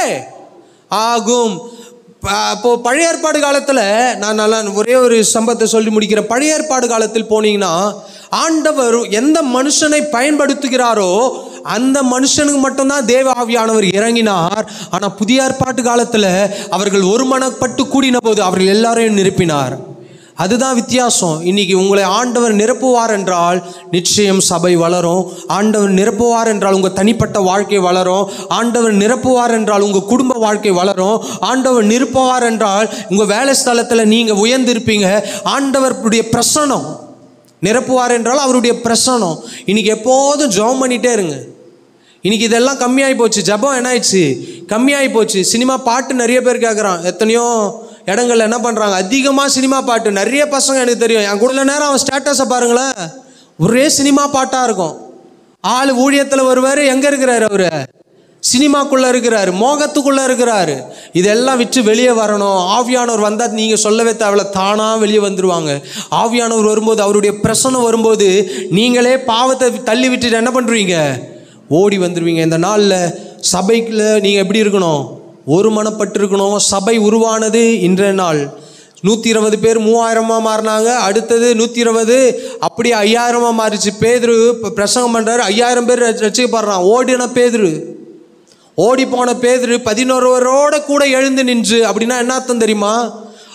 ஆகும் ப- அப்போ பழைய ஏற்பாடு காலத்தில் நான் நல்லா ஒரே ஒரு சம்பவத்தை சொல்லி முடிக்கிறேன் பழைய ஏற்பாடு காலத்தில் போனீங்கன்னா ஆண்டவர் எந்த மனுஷனை பயன்படுத்துகிறாரோ அந்த மனுஷனுக்கு மட்டும்தான் தேவ ஆவியானவர் இறங்கினார் ஆனால் புதிய ஏற்பாட்டு காலத்தில் அவர்கள் ஒருமனப்பட்டு கூடின போது அவர்கள் எல்லாரையும் நிரப்பினார் அதுதான் வித்தியாசம் இன்னைக்கு உங்களை ஆண்டவர் நிரப்புவார் என்றால் நிச்சயம் சபை வளரும் ஆண்டவர் நிரப்புவார் என்றால் உங்கள் தனிப்பட்ட வாழ்க்கை வளரும் ஆண்டவர் நிரப்புவார் என்றால் உங்கள் குடும்ப வாழ்க்கை வளரும் ஆண்டவர் நிரப்புவார் என்றால் உங்கள் வேலை ஸ்தலத்தில் நீங்கள் உயர்ந்திருப்பீங்க ஆண்டவருடைய பிரசனம் நிரப்புவார் என்றால் அவருடைய பிரசனம் இன்னைக்கு எப்போதும் ஜெபம் பண்ணிட்டே இருங்க இன்னைக்கு இதெல்லாம் கம்மியாகி போச்சு ஜெபம் என்ன ஆயிடுச்சு கம்மியாகி போச்சு சினிமா பாட்டு நிறைய பேர் கேட்குறான் எத்தனையோ இடங்கள்ல என்ன பண்ணுறாங்க அதிகமாக சினிமா பாட்டு நிறைய பசங்க எனக்கு தெரியும் என் கூட நேரம் அவன் ஸ்டேட்டஸை பாருங்களேன் ஒரே சினிமா பாட்டாக இருக்கும் ஆள் ஊழியத்தில் வருவார் எங்கே இருக்கிறாரு அவர் சினிமாக்குள்ளே இருக்கிறாரு மோகத்துக்குள்ளே இருக்கிறாரு இதெல்லாம் விட்டு வெளியே வரணும் ஆவியானவர் வந்தால் நீங்கள் சொல்லவே தேவையில்ல தானாக வெளியே வந்துருவாங்க ஆவியானவர் வரும்போது அவருடைய பிரசனம் வரும்போது நீங்களே பாவத்தை தள்ளி விட்டுட்டு என்ன பண்ணுறீங்க ஓடி வந்துடுவீங்க இந்த நாளில் சபைக்குள்ள நீங்கள் எப்படி இருக்கணும் ஒரு மனப்பட்டு இருக்கணும் சபை உருவானது இன்றைய நாள் நூற்றி இருபது பேர் மூவாயிரமாக மாறினாங்க அடுத்தது நூற்றி இருபது அப்படியே ஐயாயிரமாக மாறிச்சு பேதுரு இப்போ பிரசங்கம் பண்ணுறாரு ஐயாயிரம் பேர் ரட்சி- ரட்சிக்கப்படுறான் ஓடின பேதுரு ஓடி போன பேதுரு பதினோருவரோட கூட எழுந்து நின்று அப்படின்னா என்ன அர்த்தம் தெரியுமா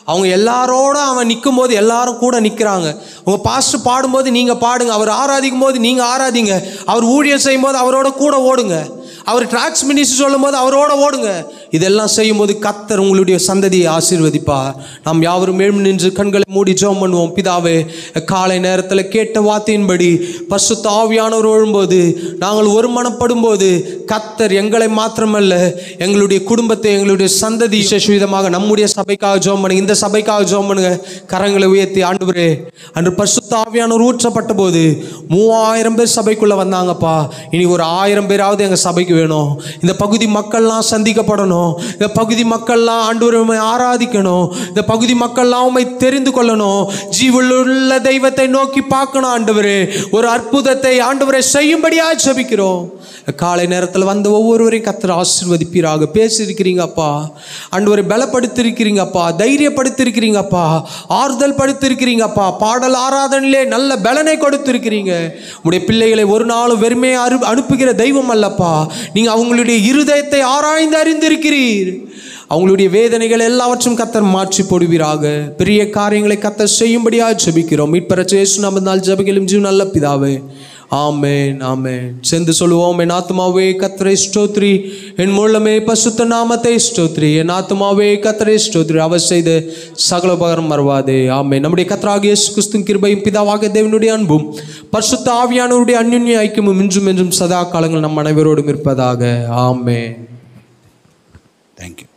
அவங்க எல்லாரோட அவன் நிற்கும் போது எல்லாரும் கூட நிற்கிறாங்க உங்க பாஸ்டர் பாடும்போது நீங்க பாடுங்க அவர் ஆராதிக்கும் போது நீங்க ஆராதிங்க அவர் ஊழியர் செய்யும் போது அவரோட கூட ஓடுங்க அவர் ட்ராக்ஸ் மினிஸ்டர் சொல்லும் போது அவரோட ஓடுங்க இதெல்லாம் செய்யும்போது கத்தர் உங்களுடைய சந்ததியை ஆசீர்வதிப்பா நாம் யாவரும் எழும் நின்று கண்களை மூடி ஜெபம் பண்ணுவோம் பிதாவே காலை நேரத்தில் கேட்ட வார்த்தையின்படி பசுத்த ஆவியானவர் வரும்போது நாங்கள் ஒரு மனப்படும்போது கத்தர் எங்களை மாத்திரமல்ல எங்களுடைய குடும்பத்தை எங்களுடைய சந்ததி விசேஷவிதமாக நம்முடைய சபைக்காக ஜெபம் பண்ணுங்க இந்த சபைக்காக ஜெபம் பண்ணுங்க கரங்களை உயர்த்தி ஆண்டவரே அன்று பசுத்த ஆவியானவர் ஊற்றப்பட்ட போது மூவாயிரம் பேர் சபைக்குள்ள வந்தாங்கப்பா இனி ஒரு ஆயிரம் பேராவது எங்க சபைக்கு வேணும் இந்த பகுதி மக்கள்லாம் சந்திக்கப்படணும் இந்த பகுதி மக்கள்லாம் ஆண்டவரை உம்மை ஆராதிக்கணும் இந்த பகுதி மக்கள்லாம் உண்மை தெரிந்து கொள்ளணும் ஜீவனுள்ள தெய்வத்தை நோக்கி பார்க்கணும் ஆண்டவரே ஒரு அற்புதத்தை ஆண்டவரை செய்யும்படியா ஜெபிக்கிறோம் காலை நேரத்தில் வந்த ஒவ்வொருவரையும் கத்தர் ஆசீர்வதிப்பீராக பேசியிருக்கிறீங்கப்பா ஆண்டவரை பலப்படுத்திருக்கிறீங்கப்பா தைரியப்படுத்திருக்கிறீங்கப்பா ஆறுதல் படுத்திருக்கிறீங்கப்பா பாடல் ஆராதனையிலே நல்ல பலனை கொடுத்திருக்கிறீங்க உடைய பிள்ளைகளை ஒரு நாளும் வெறுமையை அரு அனுப்புகிற தெய்வம் அல்லப்பா நீங்க அவங்களுடைய இருதயத்தை ஆராய்ந்து அறிந்திருக்கிறீர் அவங்களுடைய வேதனைகள் எல்லாவற்றும் கத்தர் மாற்றி போடுவீராக பெரிய காரியங்களை கத்தர் செய்யும்படியாக ஜெபிக்கிறோம் மீட்பர சேசு நம்ம நாள் ஜெபிக்கலும் ஜீவ நல்ல பிதாவே ஆமேன் ஆமேன் சேர்ந்து சொல்லுவோம் என் ஆத்மாவே கத்தரை ஸ்தோத்ரி என் மூலமே பசுத்த நாமத்தை ஸ்தோத்ரி என் ஆத்மாவே கத்தரை ஸ்தோத்ரி அவர் செய்த சகல உபகாரம் மறவாதே ஆமேன் நம்முடைய கத்தராகிய இயேசு கிறிஸ்துவின் கிருபையும் பிதாவாக தேவனுடைய அன்பும் பரிசுத்த ஆவியானவருடைய அந்யுன்ய ஐக்கியமும் இன்றும் என்றும் சதா காலங்கள் நம் அனைவரோடும் இருப்பதாக ஆமேன் தேங்க்யூ